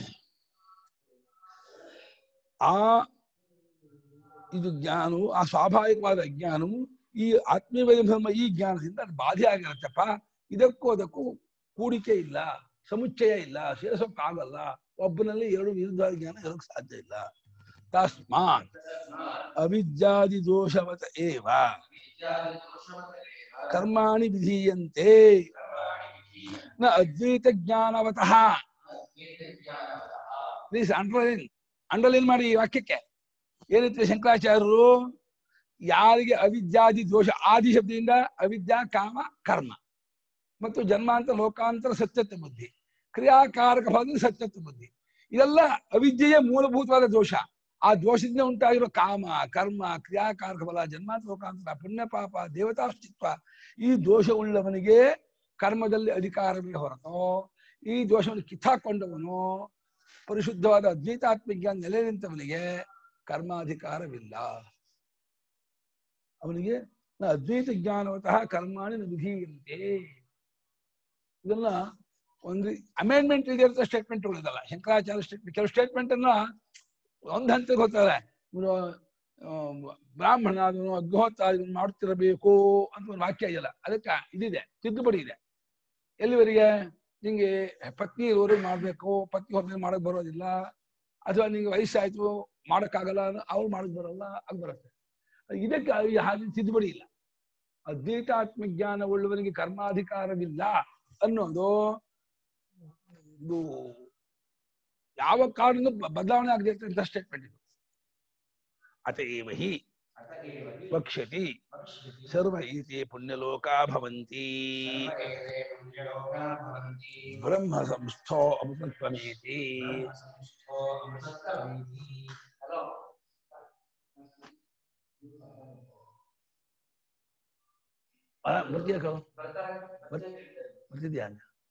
S1: ಆ ಇದು ಜ್ಞಾನವು ಆ ಸ್ವಾಭಾವಿಕವಾದ ಜ್ಞಾನವು ಈ ಆತ್ಮೀಯ ಧರ್ಮ ಈ ಜ್ಞಾನದಿಂದ ಅದು ಬಾಧೆ ಆಗಿರತ್ತಪ್ಪ ಇದಕ್ಕೂ ಅದಕ್ಕೂ ಕೂಡಿಕೆ ಇಲ್ಲ ಸಮುಚ್ಚಯ ಇಲ್ಲ ಸೇರಿಸೋಕ್ಕಾಗಲ್ಲ ಒಬ್ಬನಲ್ಲಿ ಎರಡು ವಿರುದ್ಧ ಜ್ಞಾನ ಇರೋಕ್ ಸಾಧ್ಯ ಇಲ್ಲ ತಸ್ಮಾತ್ ಅವಿದ್ಯಾದಿ ದೋಷವತ ಏವ ಕರ್ಮಾಣಿ ವಿಧೀಯಂತೆ ನ ಅದ್ವೈತ ಜ್ಞಾನವತಃ ಪ್ಲೀಸ್ ಅಂಡರ್ಲೈನ್ ಅಂಡರ್ಲೈನ್ ಮಾಡಿ ಈ ವಾಕ್ಯಕ್ಕೆ ಏನಿತ್ತು ಶಂಕರಾಚಾರ್ಯರು ಯಾರಿಗೆ ಅವಿದ್ಯಾದಿ ದೋಷ ಆದಿ ಶಬ್ದದಿಂದ ಅವಿದ್ಯಾ ಕಾಮ ಕರ್ಮ ಮತ್ತು ಜನ್ಮಾಂತರ ಲೋಕಾಂತರ ಸತ್ಯತ್ವ ಬುದ್ಧಿ ಕ್ರಿಯಾಕಾರಕ ಭಾಗದಲ್ಲಿ ಸತ್ಯತ್ವ ಬುದ್ಧಿ ಇದೆಲ್ಲ ಅವಿದ್ಯೆಯ ಮೂಲಭೂತವಾದ ದೋಷ ಆ ದೋಷದಿಂದ ಉಂಟಾಗಿರೋ ಕಾಮ ಕರ್ಮ ಕ್ರಿಯಾಕಾರಕ ಬಲ ಜನ್ಮಾಂತರ ಲೋಕಾಂತರ ಪುಣ್ಯ ಪಾಪ ದೇವತಾಸ್ತಿತ್ವ ಈ ದೋಷವುಳ್ಳವನಿಗೆ ಕರ್ಮದಲ್ಲಿ ಅಧಿಕಾರವೇ ಹೊರತು ಈ ದೋಷವನ್ನು ಕಿತ್ತಾಕೊಂಡವನು ಪರಿಶುದ್ಧವಾದ ಅದ್ವೈತಾತ್ಮಜ್ಞಾನ ನೆಲೆ ನಿಂತವನಿಗೆ ಕರ್ಮಾಧಿಕಾರವಿಲ್ಲ ಅವನಿಗೆ ನ ಅದ್ವೈತ ಜ್ಞಾನವತಃ ಕರ್ಮಾಣಿ ನ ವಿಧೀಯಂತೆ ಇದನ್ನ ಒಂದು ಅಮೆಂಡ್ಮೆಂಟ್ ಇದೆ ಅಂತ ಸ್ಟೇಟ್ಮೆಂಟ್ಗಳು ಇದಲ್ಲ ಶಂಕರಾಚಾರ್ಯ ಸ್ಟೇಟ್ಮೆಂಟ್ ಕೆಲವು ಸ್ಟೇಟ್ಮೆಂಟ್ ಅನ್ನ ಒಂದ್ ಹಂತಕ್ಕೆ ಹೋಗ್ತಾರೆ ಇವ್ನು, ಆ, ಬ್ರಾಹ್ಮಣ ಅದನ್ನು ಅಗ್ನಿಹೋತ್ರಾದಿಗಳನ್ನು ಮಾಡುತ್ತಿರಬೇಕು ಅಂತ ಒಂದು ವಾಕ್ಯ ಇದೆಯಲ್ಲ ಅದಕ್ಕೆ ಇದಿದೆ ತಿದ್ದುಪಡಿ ಇದೆ ಎಲ್ಲಿವರೆಗೆ ನಿಂಗೆ ಪತ್ನಿ ಇರುವವರೆಗೆ ಮಾಡ್ಬೇಕು ಪತ್ನಿ ಹೊರಗೆ ಮಾಡಕ್ ಬರೋದಿಲ್ಲ ಅಥವಾ ನಿಂಗೆ ವಯಸ್ಸಾಯ್ತು ಮಾಡಕ್ಕಾಗಲ್ಲ ಅವ್ರು ಮಾಡಕ್ ಬರಲ್ಲ ಆಗ ಬರುತ್ತೆ ಇದಕ್ಕೆ ಈ ಹಾಗೆ ತಿದ್ದುಪಡಿ ಇಲ್ಲ ಅದ್ವೈತಾತ್ಮ ಜ್ಞಾನ ಉಳ್ಳವನಿಗೆ ಕರ್ಮಾಧಿಕಾರವಿಲ್ಲ ಅನ್ನೋದು ಇದು ಯಾವ ಕಾರಣ ಬದಲಾವಣೆ ಆಗದೆ ಅಂತ ಸ್ಟೇಟ್ಮೆಂಟ್ ಇದು ಅತಏವ ಹಿ ವಕ್ಷ್ಯತಿ ಸರ್ವ ಈತಿ ಪುಣ್ಯಲೋಕ ಭವಂತಿ ಬ್ರಹ್ಮ ಸಂಸ್ಥೋ ಅಮೃತತ್ವಮೇತಿ ಆ, ಬರ್ತೀಯಾ ಕಣೋ? ಬರ್- ಬರ್ತಿದ್ಯಾ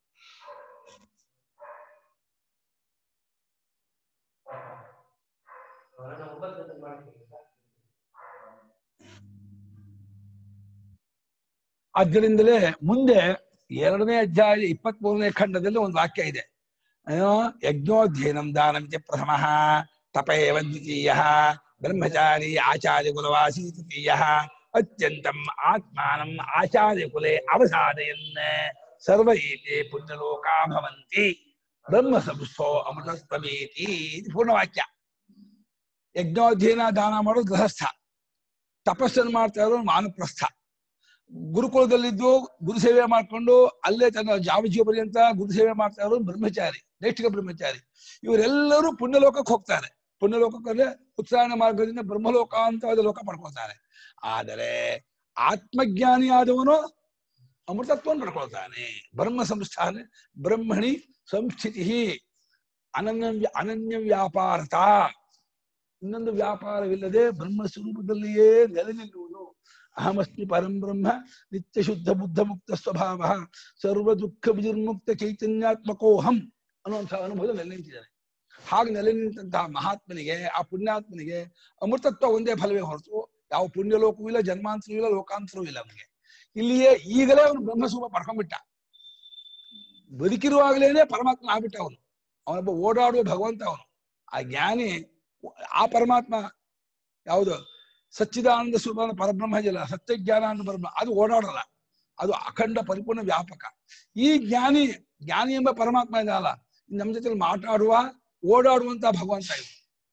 S1: ಆದ್ದರಿಂದಲೇ ಮುಂದೆ ಎರಡನೇ ಅಧ್ಯಾಯ ಇಪ್ಪತ್ತ್ ಮೂರನೇ ಖಂಡದಲ್ಲಿ ಒಂದು ವಾಕ್ಯ ಇದೆ ಏನು ಯಜ್ಞೋಧ್ಯಯನಂ ದಾನಂಚ ಪ್ರಥಮ ತಪೇವ ದ್ವಿತೀಯ ಬ್ರಹ್ಮಚಾರಿ ಆಚಾರ್ಯ ಕುಲವಾಸಿ ತೃತೀಯ ಅತ್ಯಂತಂ ಆತ್ಮಾನಂ ಆಚಾರ್ಯ ಕುಲೆ ಅವಸಾದಯನ್ ಸರ್ವ ಏತೆ ಪುಣ್ಯಲೋಕಾ ಭವಂತಿ ಬ್ರಹ್ಮ ಸಂಸ್ಥೋ ಅಮೃತತ್ವಮೇತಿ ಇದು ಪೂರ್ಣವಾಕ್ಯ ಯಜ್ಞೋಧ್ಯಯನ ದಾನ ಮಾಡೋದು ಗೃಹಸ್ಥ ತಪಸ್ಸನ್ನು ಮಾಡ್ತಾ ಇರೋದು ಮಾನಪ್ರಸ್ಥ ಗುರುಕುಲದಲ್ಲಿದ್ದು ಗುರು ಸೇವೆ ಮಾಡ್ಕೊಂಡು ಅಲ್ಲೇ ತನ್ನ ಜಾವಜೀವ ಪರ್ಯಂತ ಗುರು ಸೇವೆ ಮಾಡ್ತಾ ಇರೋದು ಬ್ರಹ್ಮಚಾರಿ ನೈಷ್ಠಿಕ ಬ್ರಹ್ಮಚಾರಿ ಇವರೆಲ್ಲರೂ ಪುಣ್ಯಲೋಕಕ್ಕೆ ಹೋಗ್ತಾರೆ ಪುಣ್ಯಲೋಕಕ್ಕೆ ಉತ್ಸಾಹನ ಮಾರ್ಗದಿಂದ ಬ್ರಹ್ಮಲೋಕಾಂತವಾದ ಲೋಕ ಪಡ್ಕೊಳ್ತಾರೆ ಆದರೆ ಆತ್ಮಜ್ಞಾನಿ ಆದವನು ಅಮೃತತ್ವವನ್ನು ಪಡ್ಕೊಳ್ತಾನೆ ಬ್ರಹ್ಮ ಸಂಸ್ಥಾನ ಬ್ರಹ್ಮಣಿ ಸಂಸ್ಥಿತಿ ಅನನ್ಯ ಅನನ್ಯ ವ್ಯಾಪಾರತ ಇನ್ನೊಂದು ವ್ಯಾಪಾರವಿಲ್ಲದೆ ಬ್ರಹ್ಮ ಸ್ವರೂಪದಲ್ಲಿಯೇ ನೆಲೆ ನಿಲ್ಲುವುದು ಅಹಮಸ್ಮಿ ಪರಂ ಬ್ರಹ್ಮ ನಿತ್ಯ ಶುದ್ಧ ಬುದ್ಧ ಮುಕ್ತ ಸ್ವಭಾವ ಸರ್ವ ದುಃಖ ವಿನಿರ್ಮುಕ್ತ ಚೈತನ್ಯಾತ್ಮಕೋಹಂ ಅನ್ನುವಂಥ ಅನುಭವ ನೆಲೆ ನಿಂತಿದ್ದಾನೆ ಹಾಗೆ ನೆಲೆ ನಿಂತಹ ಮಹಾತ್ಮನಿಗೆ ಆ ಪುಣ್ಯಾತ್ಮನಿಗೆ ಅಮೃತತ್ವ ಒಂದೇ ಫಲವೇ ಹೊರತು ಯಾವ ಪುಣ್ಯಲೋಕವೂ ಇಲ್ಲ ಜನ್ಮಾಂತರವೂ ಇಲ್ಲ ಲೋಕಾಂತರವೂ ಇಲ್ಲ ಅವನಿಗೆ ಇಲ್ಲಿಯೇ ಈಗಲೇ ಅವನು ಬ್ರಹ್ಮಸ್ವರೂಪ ಪಡ್ಕೊಂಡ್ಬಿಟ್ಟ ಬದುಕಿರುವಾಗಲೇನೆ ಪರಮಾತ್ಮ ಆಗ್ಬಿಟ್ಟ ಅವನು ಅವನೊಬ್ಬ ಓಡಾಡುವ ಭಗವಂತ ಅವನು ಆ ಜ್ಞಾನಿ ಆ ಪರಮಾತ್ಮ ಯಾವುದು ಸಚ್ಚಿದಾನಂದ ಸ್ವರೂಪ ಪರಬ್ರಹ್ಮ ಇದೆಯಲ್ಲ ಸತ್ಯ ಜ್ಞಾನ ಅಂತ ಪರಬ್ರಹ್ಮ ಅದು ಓಡಾಡಲ್ಲ ಅದು ಅಖಂಡ ಪರಿಪೂರ್ಣ ವ್ಯಾಪಕ ಈ ಜ್ಞಾನಿ ಜ್ಞಾನಿ ಎಂಬ ಪರಮಾತ್ಮ ಇದಲ್ಲ ನಮ್ಮ ಜೊತೆ ಮಾತಾಡುವ ಓಡಾಡುವಂತ ಭಗವಂತ ಇವನು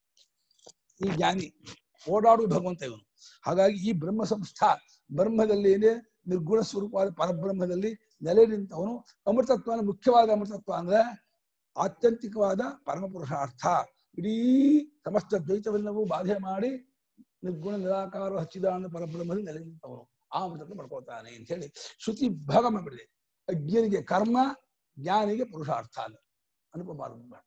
S1: ಈ ಜ್ಞಾನಿ ಓಡಾಡುವ ಭಗವಂತ ಇವನು ಹಾಗಾಗಿ ಈ ಬ್ರಹ್ಮ ಸಂಸ್ಥಾ ಬ್ರಹ್ಮದಲ್ಲಿ ಏನೇ ನಿರ್ಗುಣ ಸ್ವರೂಪವಾದ ಪರಬ್ರಹ್ಮದಲ್ಲಿ ನೆಲೆ ನಿಂತವನು ಅಮೃತತ್ವ ಮುಖ್ಯವಾದ ಅಮೃತತ್ವ ಅಂದ್ರೆ ಆತ್ಯಂತಿಕವಾದ ಪರಮ ಪುರುಷಾರ್ಥ ಇಡೀ ಸಮಸ್ತ ದ್ವೈತವೆಲ್ಲವೂ ಬಾಧೆ ಮಾಡಿ ನಿರ್ಗುಣ ನಿರಾಕಾರ ಹಚ್ಚಿದಾನ ಪರಬ್ರಹ್ಮದಲ್ಲಿ ನೆಲೆ ನಿಂತವನು ಆ ಅಮೃತತ್ವ ಪಡ್ಕೊಳ್ತಾನೆ ಅಂತ ಹೇಳಿ ಶ್ರುತಿ ಭಾಗ ಮಾಡಿಬಿಡಿದೆ ಅಜ್ಞನಿಗೆ ಕರ್ಮ ಜ್ಞಾನಿಗೆ ಪುರುಷಾರ್ಥ ಅಂತ ಅನುಪಮ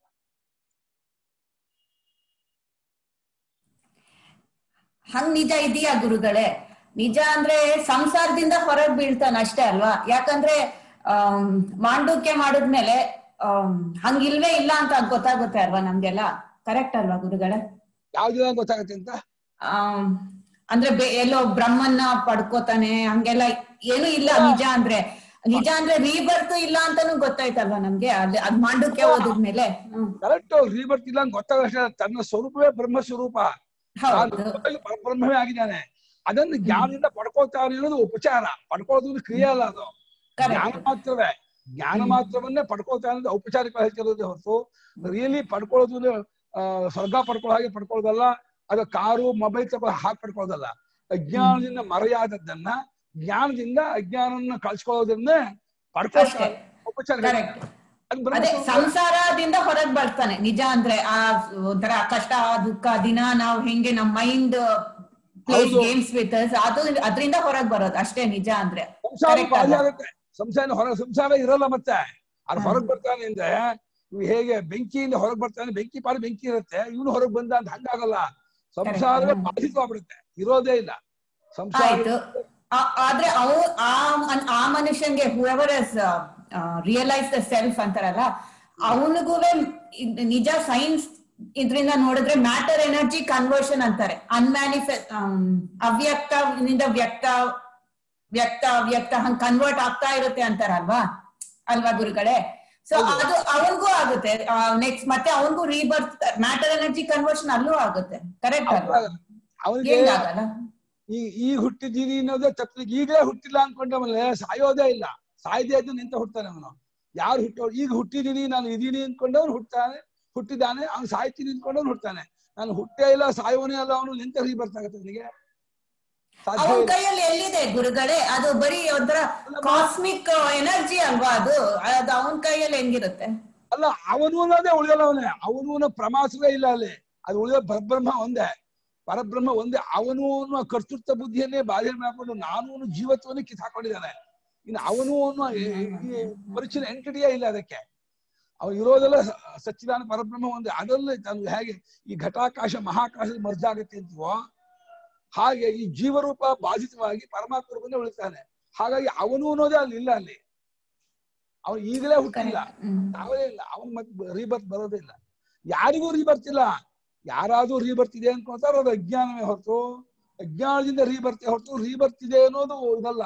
S2: ಹಂಗ್ ನಿಜ ಇದೆಯಾ ಗುರುಗಳೇ ನಿಜ ಅಂದ್ರೆ ಸಂಸಾರದಿಂದ ಹೊರಗ್ ಬೀಳ್ತಾನ ಅಷ್ಟೇ ಅಲ್ವಾ ಯಾಕಂದ್ರೆ ಆಮ್, ಮಾಂಡುಕ್ಯ ಮಾಡಿದ್ಮೇಲೆ ಆಮ್, ಹಂಗಿಲ್ವೇ ಇಲ್ಲ ಅಂತ ಗೊತ್ತಾಗುತ್ತೆ ಅಲ್ವಾ ನಮ್ಗೆಲ್ಲ ಕರೆಕ್ಟ್ ಅಲ್ವಾ ಗುರುಗಳೇ
S1: ಯಾವ್ದಿಲ್ಲ ಗೊತ್ತಾಗತ್ತೆ ಅಂತ
S2: ಆಮ್, ಅಂದ್ರೆ ಬೆ- ಎಲ್ಲೋ ಬ್ರಹ್ಮನ್ನ ಪಡ್ಕೋತಾನೆ ಹಂಗೆಲ್ಲ ಏನು ಇಲ್ಲ ನಿಜ ಅಂದ್ರೆ ನಿಜ ಅಂದ್ರೆ ರೀಬರ್ತ್ ಇಲ್ಲ ಅಂತಾನು ಗೊತ್ತಾಯ್ತಲ್ವಾ ನಮ್ಗೆ ಅದ್ ಅದ್ ಮಾಂಡುಕ್ಯ ಓದಿದ್ಮೇಲೆ ಹ್ಮ್
S1: ಕರೆಕ್ಟ್ ರೀಬರ್ತ್ ಇಲ್ಲ ಅಂತ ಗೊತ್ತಾಗಷ್ಟೇ ತನ್ನ ಸ್ವರೂಪವೇ ಬ್ರಹ್ಮ ಸ್ವರೂಪ ತಾನು
S2: ಹೌದು
S1: ನಿಜವಾಗಿ ಪರಬ್ರಹ್ಮವೇ ಆಗಿದ್ದಾನೆ ಅದನ್ನು ಜ್ಞಾನದಿಂದ ಪಡ್ಕೊಳ್ತಾನೆ ಅನ್ನೋದು ಉಪಚಾರ ಪಡ್ಕೊಳ್ಳೋದು ಕ್ರಿಯೆ ಅಲ್ಲ ಅದು ಜ್ಞಾನ
S2: ಕರೆಕ್ಟ್
S1: ಮಾತ್ರವೇ ಜ್ಞಾನ ಮಾತ್ರವನ್ನೇ ಪಡ್ಕೊಳ್ತಾ ಅನ್ನೋದು ಔಪಚಾರಿಕ ಹೇಳ್ತಿರೋದೇ ಹೊರತು ರಿಯಲಿ ಪಡ್ಕೊಳ್ಳೋದು ಅಂದ್ರೆ, ಆ, ಸ್ವರ್ಗ ಪಡ್ಕೊಳ್ಳೋ ಹಾಗೆ ಪಡ್ಕೊಳ್ಳೋದಲ್ಲ ಅದು ಕಾರು ಮೊಬೈಲ್ ತಗೋ ಹಾಗೆ ಪಡ್ಕೊಳ್ಳೋದಲ್ಲ ಅಜ್ಞಾನದಿಂದ ಮರೆಯಾದದ್ದನ್ನ ಜ್ಞಾನದಿಂದ ಅಜ್ಞಾನವನ್ನ ಕಳ್ಸ್ಕೊಳ್ಳೋದನ್ನೇ ಪಡ್ಕೊಳ್ತಾರೆ ಔಪಚಾರಿಕ
S2: ಕರೆಕ್ಟ್
S1: ಅದು ಬ್ರಹ್ಮ
S2: ಅದೇ
S1: ಸ್ವರೂಪ.
S2: ಸಂಸಾರದಿಂದ ಹೊರಗ್ ಬರ್ತಾನೆ ನಿಜ ಅಂದ್ರೆ ಆ ಒಂಥರ ಕಷ್ಟ ದುಃಖ ದಿನ ನಾವು ಹೆಂಗೆ ನಮ್ ಮೈಂಡ್
S1: ಹೌದು.
S2: ಗೇಮ್ಸ್ ವಿತ್ ಅದು ಅದರಿಂದ ಹೊರಗ್ ಬರೋದು ಅಷ್ಟೇ ನಿಜ ಅಂದ್ರೆ
S1: ಸಂಸಾರ
S2: Correct
S1: ಬಾಧೆ
S2: ಅಲ್ಲ?
S1: ಆಗುತ್ತೆ ಸಂಸಾರ ಹೊರ ಸಂಸಾರ ಇರಲ್ಲ ಮತ್ತೆ ಅದು
S2: ಹಾ.
S1: ಹೊರಗ್ ಬರ್ತಾನೆ ಅಂದ್ರೆ ಇವ್ ಹೇಗೆ ಬೆಂಕಿಯಿಂದ ಹೊರಗ್ ಬರ್ತಾನೆ ಬೆಂಕಿ ಪಾಲು ಬೆಂಕಿ ಇರುತ್ತೆ ಇವನು ಹೊರಗ್ ಬಂದ ಅಂತ ಹಂಗಾಗಲ್ಲ ಸಂಸಾರವೇ
S2: Correct.
S1: ಬಾಧಿತವಾಗ್ಬಿಡುತ್ತೆ ಇರೋದೇ ಇಲ್ಲ ಸಂಸಾರ
S2: ಆಯ್ತು ಆ- ಆದ್ರೆ ಅವು ಆ ಮನ್- ಆ ಮನುಷ್ಯನ್ಗೆ whoever is realise the self ಅಂತಾರಲ್ಲ ಅವನಿಗೂ ನಿಜ ಸೈನ್ಸ್ ಇದ್ರಿಂದ ನೋಡಿದ್ರೆ ಮ್ಯಾಟರ್ ಎನರ್ಜಿ ಕನ್ವರ್ಷನ್ ಅಂತಾರೆ ಅನ್ಮ್ಯಾನಿಫೆಸ್ಟ್ ಅವ್ಯಕ್ತನಿಂದ ವ್ಯಕ್ತ ವ್ಯಕ್ತ ಅವ್ಯಕ್ತ ಹಂಗ್ ಕನ್ವರ್ಟ್ ಆಗ್ತಾ ಇರುತ್ತೆ ಅಂತಾರಲ್ವಾ ಅಲ್ವಾ ಗುರುಗಳೇ ಸೊ
S1: ಹೌದು.
S2: ಅದು ಅವನಿಗೂ ಆಗುತ್ತೆ ನೆಕ್ಸ್ಟ್ ಮತ್ತೆ ಅವನಿಗೂ ರೀಬರ್ತ್ ಮ್ಯಾಟರ್ ಎನರ್ಜಿ ಕನ್ವರ್ಷನ್ ಅಲ್ಲೂ ಆಗುತ್ತೆ ಕರೆಕ್ಟ್ ಅಲ್ವಾ
S1: ಅವನಿಗೆ
S2: ಹೆಂಗಾಗಲ್ಲ
S1: ಈ ಈಗ ಹುಟ್ಟಿದೀನಿ ಅನ್ನೋದೇ ತಪ್ಪು ಈಗಲೇ ಹುಟ್ಟಿಲ್ಲ ಅನ್ಕೊಂಡವಲ್ಲ ಸಾಯೋದೇ ಇಲ್ಲ ಸಾಯದೇ ಇದ್ದು ನಿಂತ ಹುಟ್ತಾನೆ ಅವನು ಯಾರು ಹುಟ್ಟೋ ಈಗ ಹುಟ್ಟಿದೀನಿ ನಾನು ಇದೀನಿ ಅನ್ಕೊಂಡವ್ನು ಹುಟ್ತಾನೆ ಹುಟ್ಟಿದ್ದಾನೆ ಅವನು ಸಾಯ್ತೀನಿ ನಿಂತ್ಕೊಂಡು ಹುಟ್ತಾನೆ ನಾನು ಹುಟ್ಟೇ ಇಲ್ಲ ಸಾಯೋನೇ ಅಲ್ಲ ಅವನು ನಿಂತ ರೀ ಬರ್ತಾಗತ್ತೆ ನನಗೆ ಸಾಧ್ಯ
S2: ಅವನ
S1: ಇಲ್ಲ.
S2: ಕೈಯಲ್ಲಿ ಎಲ್ಲಿದೆ ಗುರುಗಳೇ ಅದು ಬರೀ ಒಂಥರ ಕಾಸ್ಮಿಕ್ ಎನರ್ಜಿ ಅಲ್ವಾ ಅದು ಅದು ಅವನ ಕೈಯಲ್ಲಿ ಹೆಂಗಿರುತ್ತೆ
S1: ಅಲ್ಲ ಅವನು ಅನ್ನೋದೇ ಉಳಿದಲ್ಲವನೇ ಅವನು ಅನ್ನೋ ಪ್ರಮಾಸವೇ ಇಲ್ಲ ಅಲ್ಲಿ ಅದು ಉಳಿದ ಪರಬ್ರಹ್ಮ ಒಂದೇ ಪರಬ್ರಹ್ಮ ಒಂದೇ ಅವನು ಅನ್ನೋ ಕರ್ತೃತ್ವ ಬುದ್ಧಿಯನ್ನೇ ಬಾಧೆ ಮಾಡ್ಕೊಂಡು ನಾನು ಅನ್ನೋ ಜೀವತ್ವನೇ ಕಿತ್ ಹಾಕೊಂಡಿದ್ದಾನೆ ಇನ್ನು ಅವನು ಅನ್ನೋ ಪರಿಚಿನ ಎಂಟಿಟಿಯೇ ಇಲ್ಲ ಅದಕ್ಕೆ ಅವನು ಇರೋದೆಲ್ಲ ಸ- ಸಚ್ಚಿದಾನ ಪರಬ್ರಹ್ಮ ಒಂದೇ ಅದರಲ್ಲಿ ತಾನು ಹೇಗೆ ಈ ಘಟಾಕಾಶ ಮಹಾಕಾಶದ ಮರ್ಜಾಗತ್ತೆ ಅಂತೀವೋ ಹಾಗೆ ಈ ಜೀವರೂಪ ಬಾಧಿತವಾಗಿ ಪರಮಾತ್ಮ ರೂಪನೇ ಉಳಿತಾನೆ ಹಾಗಾಗಿ ಅವನು ಅನ್ನೋದೇ ಅಲ್ಲಿ ಇಲ್ಲ ಅಲ್ಲಿ ಅವನು ಈಗಲೇ ಹುಟ್ಟಿಲ್ಲ
S2: ಹ್ಮ್.
S1: ನಾವೇ ಇಲ್ಲ ಅವನ್ ಮತ್ತೆ ರೀಬರ್ತ್ ಬರೋದೇ ಇಲ್ಲ ಯಾರಿಗೂ ರೀಬರ್ತ್ ಇಲ್ಲ ಯಾರಾದ್ರೂ ರೀಬರ್ತ್ ಇದೆ ಅನ್ಕೊಂತಾರ ಅದು ಅಜ್ಞಾನವೇ ಹೊರತು ಅಜ್ಞಾನದಿಂದ ರೀಬರ್ತ್ ಹೊರತು ರೀಬರ್ತ್ ಇದೆ ಅನ್ನೋದು ಇದಲ್ಲ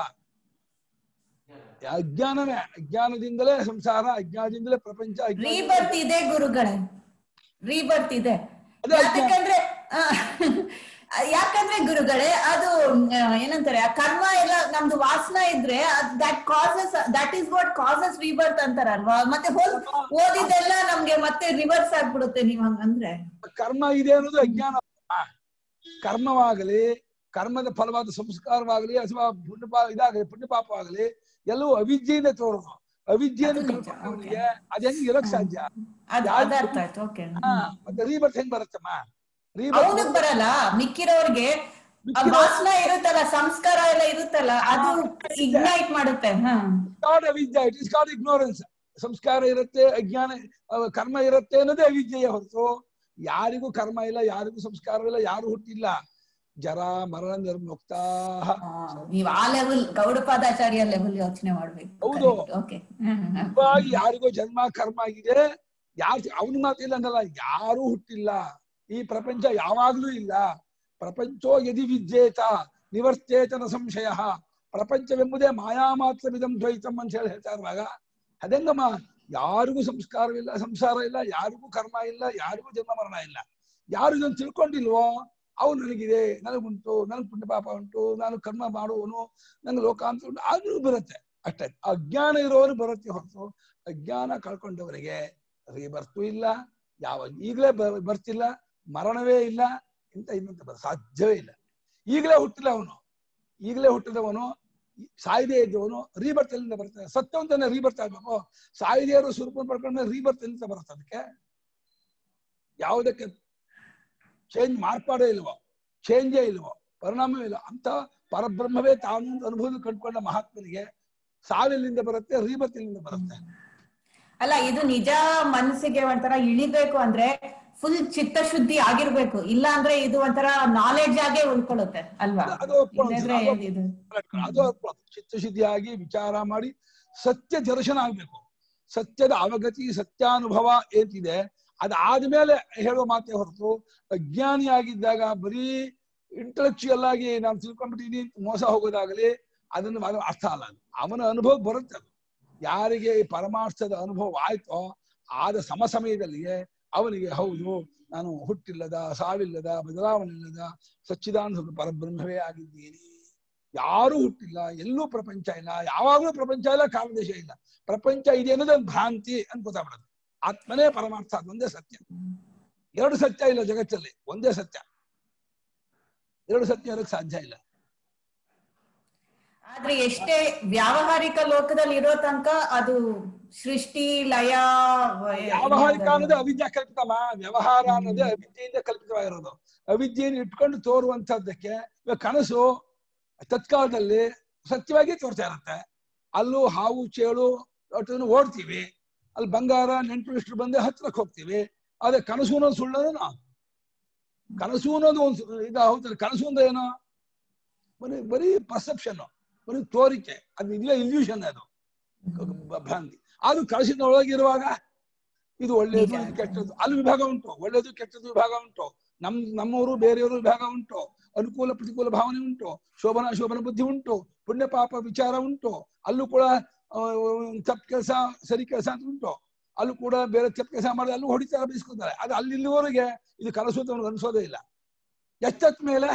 S1: ಅಜ್ಞಾನವೇ ಅಜ್ಞಾನದಿಂದಲೇ ಸಂಸಾರ ಅಜ್ಞಾನದಿಂದಲೇ ಪ್ರಪಂಚ ಅಜ್ಞಾನದಿಂದಲೇ-
S2: ರೀಬರ್ತ್ ಇದೆ ಗುರುಗಳೇ ರೀಬರ್ತ್ ಇದೆ
S1: ಅದೇ ಅಜ್ಞಾನ.
S2: ಯಾಕಂದ್ರೆ ಆ, ಯಾಕಂದ್ರೆ ಗುರುಗಳೇ ಅದು ಆ, ಏನಂತಾರೆ ಆ ಕರ್ಮ ಎಲ್ಲ ನಮ್ದು ವಾಸನ ಇದ್ರೆ that causes that is what causes rebirth ಅಂತಾರಲ್ವಾ ಮತ್ತೆ ಹೋದ್ ಓದಿದೆಲ್ಲ ನಮ್ಗೆ ಮತ್ತೆ ರಿವರ್ಸ್ ಆಗ್ಬಿಡುತ್ತೆ ನೀವ್ ಹಂಗಂದ್ರೆ
S1: ಕರ್ಮ ಇದೆ ಅನ್ನೋದು ಅಜ್ಞಾನ ಕರ್ಮವಾಗಲಿ ಕರ್ಮದ ಫಲವಾದ ಸಂಸ್ಕಾರವಾಗಲಿ ಅಥವಾ ಪುಣ್ಯ ಪಾ- ಇದಾಗಲಿ ಪುಣ್ಯ ಪಾಪವಾಗಲಿ ಎಲ್ಲವೂ ಅವಿದ್ಯೆಯಿಂದ ತೋರೋದು ಅವಿದ್ಯೆಯನ್ನು
S2: ಅದು ನಿಜ,
S1: ಕಲ್ಪನೆಯವನಿಗೆ ಅದ್ ಹೆಂಗ್ ಇರಕ್ ಸಾಧ್ಯ
S2: ಅದ್
S1: ಯಾರು-
S2: ಅದ್ ಅರ್ಥ ಆಯ್ತು ಓಕೆ
S1: ಹಾ ಮತ್ತೆ ರೀಬರ್ತ್ ಹೆಂಗ್ ಬರುತ್ತಮ್ಮ ರೀಬರ್ತ್
S2: ಅವನಿಗೆ ಬರಲ್ಲ ಮಿಕ್ಕಿರೋರ್ಗೆ ಆ ವಾಸನ ಇರುತ್ತಲ್ಲ ಸಂಸ್ಕಾರ ಎಲ್ಲ ಇರುತ್ತಲ್ಲ ಅದು ಇಗ್ನೈಟ್ ಮಾಡುತ್ತೆ ಹ
S1: ನಾಟ್ ಅವಿದ್ಯೆ ಇಟ್ ಇಸ್ ಕಾಲ್ಡ್ ಇಗ್ನೋರೆನ್ಸ್ ಸಂಸ್ಕಾರ ಇರುತ್ತೆ ಅಜ್ಞಾನ ಅಹ್, ಕರ್ಮ ಇರುತ್ತೆ ಅನ್ನೋದೇ ಅವಿದ್ಯೆಯ ಹೊರತು ಯಾರಿಗೂ ಕರ್ಮ ಇಲ್ಲ ಯಾರಿಗೂ ಸಂಸ್ಕಾರ ಇಲ್ಲ ಯಾರು ಹುಟ್ಟಿಲ್ಲ ಜರ ಮರಣ ನಿರ್ಮುಕ್ತ
S2: ಆ, ನೀವ್ ಆ ಲೆವೆಲ್ ಗೌಡಪಾದಾಚಾರ್ಯ ಲೆವೆಲ್ ಯೋಚನೆ ಮಾಡ್ಬೇಕು
S1: ಹೌದು.
S2: ಓಕೆ
S1: ನಿಜವಾಗಿ ಯಾರಿಗೋ ಜನ್ಮ ಕರ್ಮ ಆಗಿದೆ ಯಾರು ಅವನ ಮಾತಿಲ್ಲ ಅನ್ನಲ್ಲ ಯಾರು ಹುಟ್ಟಿಲ್ಲ ಈ ಪ್ರಪಂಚ ಯಾವಾಗ್ಲೂ ಇಲ್ಲ ಪ್ರಪಂಚೋ ಯದಿ ವಿದ್ಯೇತ ನಿವರ್ತೇತನ ಸಂಶಯ ಪ್ರಪಂಚವೆಂಬುದೇ ಮಾಯಾ ಮಾತ್ರವಿದಂ ದ್ವೈತಂ ಅಂತ ಹೇಳಿ ಹೇಳ್ತಾ ಇರುವಾಗ ಅದೆಂಗಮ್ಮ ಯಾರಿಗೂ ಸಂಸ್ಕಾರವಿಲ್ಲ ಸಂಸಾರ ಇಲ್ಲ ಯಾರಿಗೂ ಕರ್ಮ ಇಲ್ಲ ಯಾರಿಗೂ ಜನ್ಮ ಮರಣ ಇಲ್ಲ ಯಾರು ಇದನ್ನು ತಿಳ್ಕೊಂಡಿಲ್ವೋ ಅವು ನನಗಿದೆ ನನಗುಂಟು ನನಗೆ ಪುಣ್ಯ ಪಾಪ ಉಂಟು ನಾನು ಕರ್ಮ ಮಾಡುವನು ನನಗೆ ಲೋಕಾಂತ ಉಂಟು ಆದ್ರೂ ಬರುತ್ತೆ ಅಷ್ಟೇ ಅಜ್ಞಾನ ಇರೋರು ಬರುತ್ತೆ ಹೊರತು ಅಜ್ಞಾನ ಕಳ್ಕೊಂಡವರಿಗೆ ರೀಬರ್ತು ಇಲ್ಲ ಯಾವ ಈಗಲೇ ಬ- ಬರ್ತಿಲ್ಲ ಮರಣವೇ ಇಲ್ಲ ಇಂತ ಇನ್ನಂತ ಬರ ಸಾಧ್ಯವೇ ಇಲ್ಲ ಈಗಲೇ ಹುಟ್ಟಿಲ್ಲ ಅವನು ಈಗಲೇ ಹುಟ್ಟಿದವನು ಸಾಯದೇ ಇದ್ದವನು ರೀಬರ್ತ್ ಎಲ್ಲಿಂದ ಬರ್ತಾನೆ ಸತ್ತವಂತಾನೆ ರೀಬರ್ತ್ ಆಗ್ಬೇಕು ಸಾಯದೇ ಇರೋ ಸ್ವರೂಪ ಪಡ್ಕೊಂಡ್ಮೇಲೆ ರೀಬರ್ತ್ ಎಲ್ಲಿಂದ ಬರುತ್ತೆ ಅದಕ್ಕೆ ಯಾವುದಕ್ಕೆ ಚೇಂಜ್ ಮಾರ್ಪಾಡೇ ಇಲ್ವೋ ಚೇಂಜೇ ಇಲ್ವೋ ಪರಿಣಾಮವೇ ಇಲ್ಲ ಅಂತ ಪರಬ್ರಹ್ಮವೇ ತಾನು ಅಂತ ಅನುಭವ ಕಂಡುಕೊಂಡ ಮಹಾತ್ಮನಿಗೆ ಸಾವಿಲ್ಲಿಂದ ಬರುತ್ತೆ ರೀಬರ್ತ್ ಎಲ್ಲಿಂದ ಬರುತ್ತೆ
S2: ಅಲ್ಲ ಇದು ನಿಜ ಮನಸ್ಸಿಗೆ ಒಂಥರ ಇಳಿಬೇಕು ಅಂದ್ರೆ ಫುಲ್ ಚಿತ್ತಶುದ್ಧಿ ಆಗಿರ್ಬೇಕು ಇಲ್ಲ ಅಂದ್ರೆ ಇದು ಒಂಥರ ನಾಲೆಡ್ಜ್ ಆಗೇ ಉಳ್ಕೊಳ್ಳುತ್ತೆ ಅಲ್ವಾ
S1: ಅದು ಒಪ್ಕೊಳ್ಳೋದು,
S2: ಇಲ್ಲದ್ರೆ
S1: ಅದು
S2: ಇದು
S1: ಅದು ಅರ್ಪಣೆ. ಚಿತ್ತಶುದ್ಧಿಯಾಗಿ ವಿಚಾರ ಮಾಡಿ ಸತ್ಯ ದರ್ಶನ ಆಗ್ಬೇಕು ಸತ್ಯದ ಅವಗತಿ ಸತ್ಯಾನುಭವ ಏನಿದೆ ಅದಾದ್ಮೇಲೆ ಹೇಳುವ ಮಾತೇ ಹೊರತು ಅಜ್ಞಾನಿಯಾಗಿದ್ದಾಗ ಬರೀ ಇಂಟೆಲೆಕ್ಚುಯಲ್ ಆಗಿ ನಾನು ತಿಳ್ಕೊಂಡ್ಬಿಟ್ಟಿದೀನಿ ಅಂತ ಮೋಸ ಹೋಗೋದಾಗಲಿ ಅದನ್ನು ಅದು ಅರ್ಥ ಅಲ್ಲ ಅದು. ಅವನ ಅನುಭವ ಬರುತ್ತೆ ಅದು ಯಾರಿಗೆ ಈ ಪರಮಾರ್ಥದ ಅನುಭವ ಆಯ್ತೋ ಆದ ಸಮ ಸಮಯದಲ್ಲಿಯೇ ಅವನಿಗೆ ಹೌದು ನಾನು ಹುಟ್ಟಿಲ್ಲದ ಸಾವಿಲ್ಲದ ಬದಲಾವಣೆ ಇಲ್ಲದ ಸಚ್ಚಿದಾನಂದ ಪರಬ್ರಹ್ಮವೇ ಆಗಿದ್ದೀನಿ ಯಾರೂ ಹುಟ್ಟಿಲ್ಲ ಎಲ್ಲೂ ಪ್ರಪಂಚ ಇಲ್ಲ ಯಾವಾಗಲೂ ಪ್ರಪಂಚ ಇಲ್ಲ ಕಾಲದೇಶ ಇಲ್ಲ ಪ್ರಪಂಚ ಇದೆ ಅನ್ನೋದು ಒಂದು ಭ್ರಾಂತಿ ಅಂತ ಗೊತ್ತಾಗ್ಬಿಡುತ್ತೆ ಆತ್ಮನೇ ಪರಮಾರ್ಥ ಅದು ಒಂದೇ ಸತ್ಯ ಎರಡು ಸತ್ಯ ಇಲ್ಲ ಜಗತ್ತಲ್ಲಿ ಒಂದೇ ಸತ್ಯ ಎರಡು ಸತ್ಯ ಇರೋಕ್ ಸಾಧ್ಯ ಇಲ್ಲ
S2: ಆದ್ರೆ ಎಷ್ಟೇ ವ್ಯಾವಹಾರಿಕ ಲೋಕದಲ್ಲಿ ಇರೋ ತನಕ ಅದು ಸೃಷ್ಟಿ ಲಯ ವ-
S1: ವ್ಯಾವಹಾರಿಕ ಅನ್ನೋದೇ ಅವಿದ್ಯಾ ಕಲ್ಪಿತಮ್ಮ ವ್ಯವಹಾರ ಅನ್ನೋದೇ ಅವಿದ್ಯೆಯಿಂದ ಕಲ್ಪಿತವಾಗಿರೋದು ಅವಿದ್ಯೆಯನ್ನು ಇಟ್ಕೊಂಡು ತೋರುವಂತದ್ದಕ್ಕೆ ಇವಾಗ ಕನಸು ತತ್ಕಾಲದಲ್ಲಿ ಸತ್ಯವಾಗಿ ತೋರ್ತಾ ಇರುತ್ತೆ ಅಲ್ಲೂ ಹಾವು ಚೇಳು ಒಟ್ಟನ್ನು ಓಡ್ತೀವಿ ಅಲ್ಲಿ ಬಂಗಾರ ನೆಂಟು ಇಷ್ಟು ಬಂದೆ ಹತ್ರಕ್ಕೆ ಹೋಗ್ತೀವಿ ಆದ್ರೆ ಕನಸು ಅನ್ನೋದು ಸುಳ್ಳೇನೋ ಕನಸು ಅನ್ನೋದು ಒಂದು ಈಗ ಹೌದು ಕನಸು ಅಂದ್ರೆ ಏನು ಬರೀ ಬರೀ ಪರ್ಸೆಪ್ಷನ್ ಬರೀ ತೋರಿಕೆ ಅದು ಇಲ್ಲ ಇಲ್ಯೂಷನ್ ಅದು ಬ- ಭ್ರಾಂತಿ ಅದು ಕನಸಿನ ಒಳಗಿರುವಾಗ ಇದು ಒಳ್ಳೆಯದು ಇದು ಕೆಟ್ಟದ್ದು ಅಲ್ಲಿ ವಿಭಾಗ ಉಂಟು ಒಳ್ಳೆಯದು ಕೆಟ್ಟದ್ದು ವಿಭಾಗ ಉಂಟು ನಮ್ ನಮ್ಮವರು ಬೇರೆಯವರು ವಿಭಾಗ ಉಂಟು ಅನುಕೂಲ ಪ್ರತಿಕೂಲ ಭಾವನೆ ಉಂಟು ಶೋಭನ ಶೋಭನ ಬುದ್ಧಿ ಉಂಟು ಪುಣ್ಯ ಪಾಪ ವಿಚಾರ ಉಂಟು ಅಲ್ಲೂ ಕೂಡ ತಪ್ಪು ಕೆಲಸ ಸರಿ ಕೆಲಸ ಅಂತ ಉಂಟು ಅಲ್ಲೂ ಕೂಡ ಬೇರೆ ತಪ್ಪು ಕೆಲಸ ಮಾಡಿ ಅಲ್ಲೂ ಹೊಡಿತಾರೆ ಬೀಸ್ಕೊತಾರೆ ಅದು ಅಲ್ಲಿ ಇಲ್ಲಿವರೆಗೆ ಇದು ಕನಸು ಅಂತ ಅವ್ನಿಗೆ ಅನ್ಸೋದೇ ಇಲ್ಲ ಎಚ್ಚತ್ ಮೇಲೆ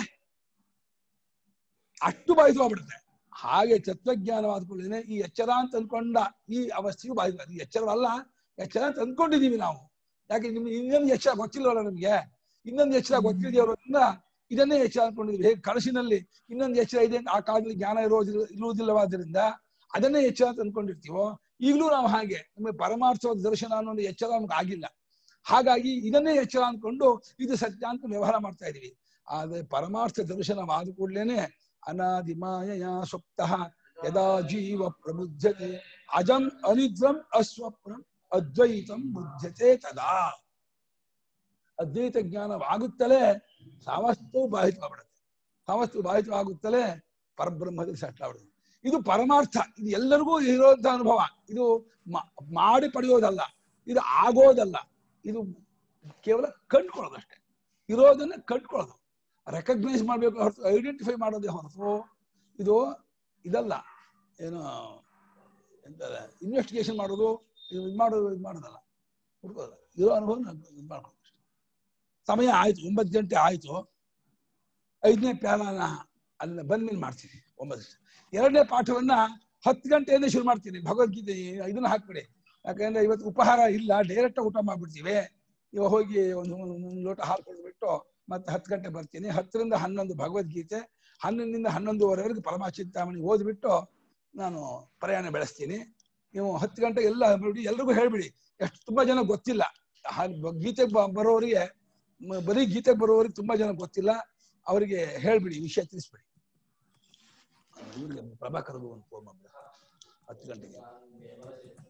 S1: ಅಷ್ಟು ಬಾಯಿಸ್ಕೊಂಡ್ಬಿಡುತ್ತೆ ಹಾಗೆ ತತ್ವಜ್ಞಾನವಾದ ಕೂಡಲೇ ಈ ಎಚ್ಚರ ಅಂತ ಅನ್ಕೊಂಡ ಈ ಅವಸ್ಥೆಯು ಬಾಯಿ ಈ ಎಚ್ಚರವಲ್ಲ ಎಚ್ಚರ ಅಂತ ಅಂದ್ಕೊಂಡಿದೀವಿ ನಾವು ಯಾಕೆ ನಿಮ್ಗೆ ಇನ್ನೊಂದು ಎಚ್ಚರ ಗೊತ್ತಿಲ್ವಲ್ಲ ನಮ್ಗೆ ಇನ್ನೊಂದು ಎಚ್ಚರ ಗೊತ್ತಿದೆಯವರಿಂದ ಇದನ್ನೇ ಎಚ್ಚರ ಅನ್ಕೊಂಡಿದ್ವಿ ಹೇಗೆ ಕನಸಿನಲ್ಲಿ ಇನ್ನೊಂದು ಎಚ್ಚರ ಇದೆ ಆ ಕಾಲದಲ್ಲಿ ಜ್ಞಾನ ಇರೋದಿಲ್ಲ ಇರುವುದಿಲ್ಲವಾದ್ರಿಂದ ಅದನ್ನೇ ಎಚ್ಚರ ಅಂತ ಅನ್ಕೊಂಡಿರ್ತೀವೋ ಈಗಲೂ ನಾವು ಹಾಗೆ ನಮಗೆ ಪರಮಾರ್ಥವಾದ ದರ್ಶನ ಅನ್ನೋ ಒಂದು ಎಚ್ಚರ ನಮ್ಗೆ ಆಗಿಲ್ಲ ಹಾಗಾಗಿ ಇದನ್ನೇ ಎಚ್ಚರ ಅನ್ಕೊಂಡು ಇದು ಸತ್ಯ ಅಂತ ವ್ಯವಹಾರ ಮಾಡ್ತಾ ಇದೀವಿ ಆದ್ರೆ ಪರಮಾರ್ಥ ದರ್ಶನವಾದ ಕೂಡಲೇನೆ ಅನಾದಿಮಾಯ ಸುಪ್ತಃ ಯದಾ ಜೀವ ಪ್ರಬುದ್ಧತೆ ಅಜಂ ಅನಿದ್ರಂ ಅಸ್ವಪ್ನಂ ಅದ್ವೈತಂ ಬುದ್ಧತೆ ತದಾ ಅದ್ವೈತ ಜ್ಞಾನವಾಗುತ್ತಲೇ ಸಾವಸ್ತು ಬಾಧಿತವಾಗ್ಬಿಡುತ್ತೆ ಸಾವಸ್ತು ಬಾಧಿತವಾಗುತ್ತಲೇ ಪರಬ್ರಹ್ಮದಲ್ಲಿ ಸೆಟ್ಲ್ ಆಗ್ಬಿಡುತ್ತೆ ಇದು ಪರಮಾರ್ಥ ಇದು ಎಲ್ಲರಿಗೂ ಇರುವಂತಹ ಅನುಭವ ಇದು ಮಾ- ಮಾಡಿ ಪಡೆಯೋದಲ್ಲ ಇದು ಆಗೋದಲ್ಲ ಇದು ಕೇವಲ ಕಂಡ್ಕೊಳ್ಳೋದಷ್ಟೇ ಇರೋದನ್ನ ಕಂಡ್ಕೊಳ್ಳೋದು ರೆಕಗ್ನೈಸ್ ಮಾಡ್ಬೇಕು ಹೊರತು ಐಡೆಂಟಿಫೈ ಮಾಡೋದೇ ಹೊರತು ಇದು ಇದಲ್ಲ ಏನು ಎಂತ ಇನ್ವೆಸ್ಟಿಗೇಷನ್ ಮಾಡೋದು ಇದು ಇದು ಮಾಡೋದು ಇದು ಮಾಡೋದಲ್ಲ ಹುಡ್ಕೋದು ಇರೋ ಅನುಭವ ಇದು ಮಾಡ್ಕೊಳ್ಳೋದು ಅಷ್ಟೇ. ಸಮಯ ಆಯ್ತು ಒಂಬತ್ತು ಗಂಟೆ ಆಯ್ತು ಐದನೇ ಪ್ಯಾಲನ ಅಲ್ಲ ಬಂದ್ಮೇಲೆ ಮಾಡ್ತೀನಿ ಒಂಬತ್ತು ಎರಡನೇ ಪಾಠವನ್ನ ಹತ್ತು ಗಂಟೆಯಿಂದ ಶುರು ಮಾಡ್ತೀನಿ ಭಗವದ್ಗೀತೆ ಇದನ್ನ ಹಾಕ್ಬಿಡಿ ಯಾಕಂದ್ರೆ ಇವತ್ತು ಉಪಹಾರ ಇಲ್ಲ ಡೈರೆಕ್ಟ್ ಊಟ ಮಾಡ್ಬಿಡ್ತೀವಿ ಇವಾಗ ಹೋಗಿ ಒಂದು ಒಂದು ಲೋಟ ಹಾಲು ಕುಡಿದ್ಬಿಟ್ಟು ಮತ್ತೆ ಹತ್ತು ಗಂಟೆ ಬರ್ತೀನಿ ಹತ್ತರಿಂದ ಹನ್ನೊಂದು ಭಗವದ್ಗೀತೆ ಹನ್ನೊಂದರಿಂದ ಹನ್ನೊಂದುವರೆವರೆಗೆ ಪರಮಾಚಿಂತಾಮಣಿ ಓದ್ಬಿಟ್ಟು ನಾನು ಪ್ರಯಾಣ ಬೆಳೆಸ್ತೀನಿ ನೀವು ಹತ್ತು ಗಂಟೆ ಎಲ್ಲ ಬಿಡಿ ಎಲ್ರಿಗೂ ಹೇಳ್ಬಿಡಿ ಎಷ್ಟು ತುಂಬಾ ಜನ ಗೊತ್ತಿಲ್ಲ ಹಾಲ್- ಬ- ಗೀತೆಗೆ ಬ- ಬರೋರಿಗೆ ಮ- ಬರೀ ಗೀತೆಗೆ ಬರೋರಿಗೆ ತುಂಬಾ ಜನ ಗೊತ್ತಿಲ್ಲ ಅವರಿಗೆ ಹೇಳ್ಬಿಡಿ ವಿಷಯ ತಿಳಿಸ್ಬಿಡಿ ಇವ್ರಿಗೆ ಪ್ರಭಾಕರ್ಗೂ ಒಂದು ಫೋನ್ ಮಾಡ್ಬಿಡ ಹತ್ತು ಗಂಟೆಗೆ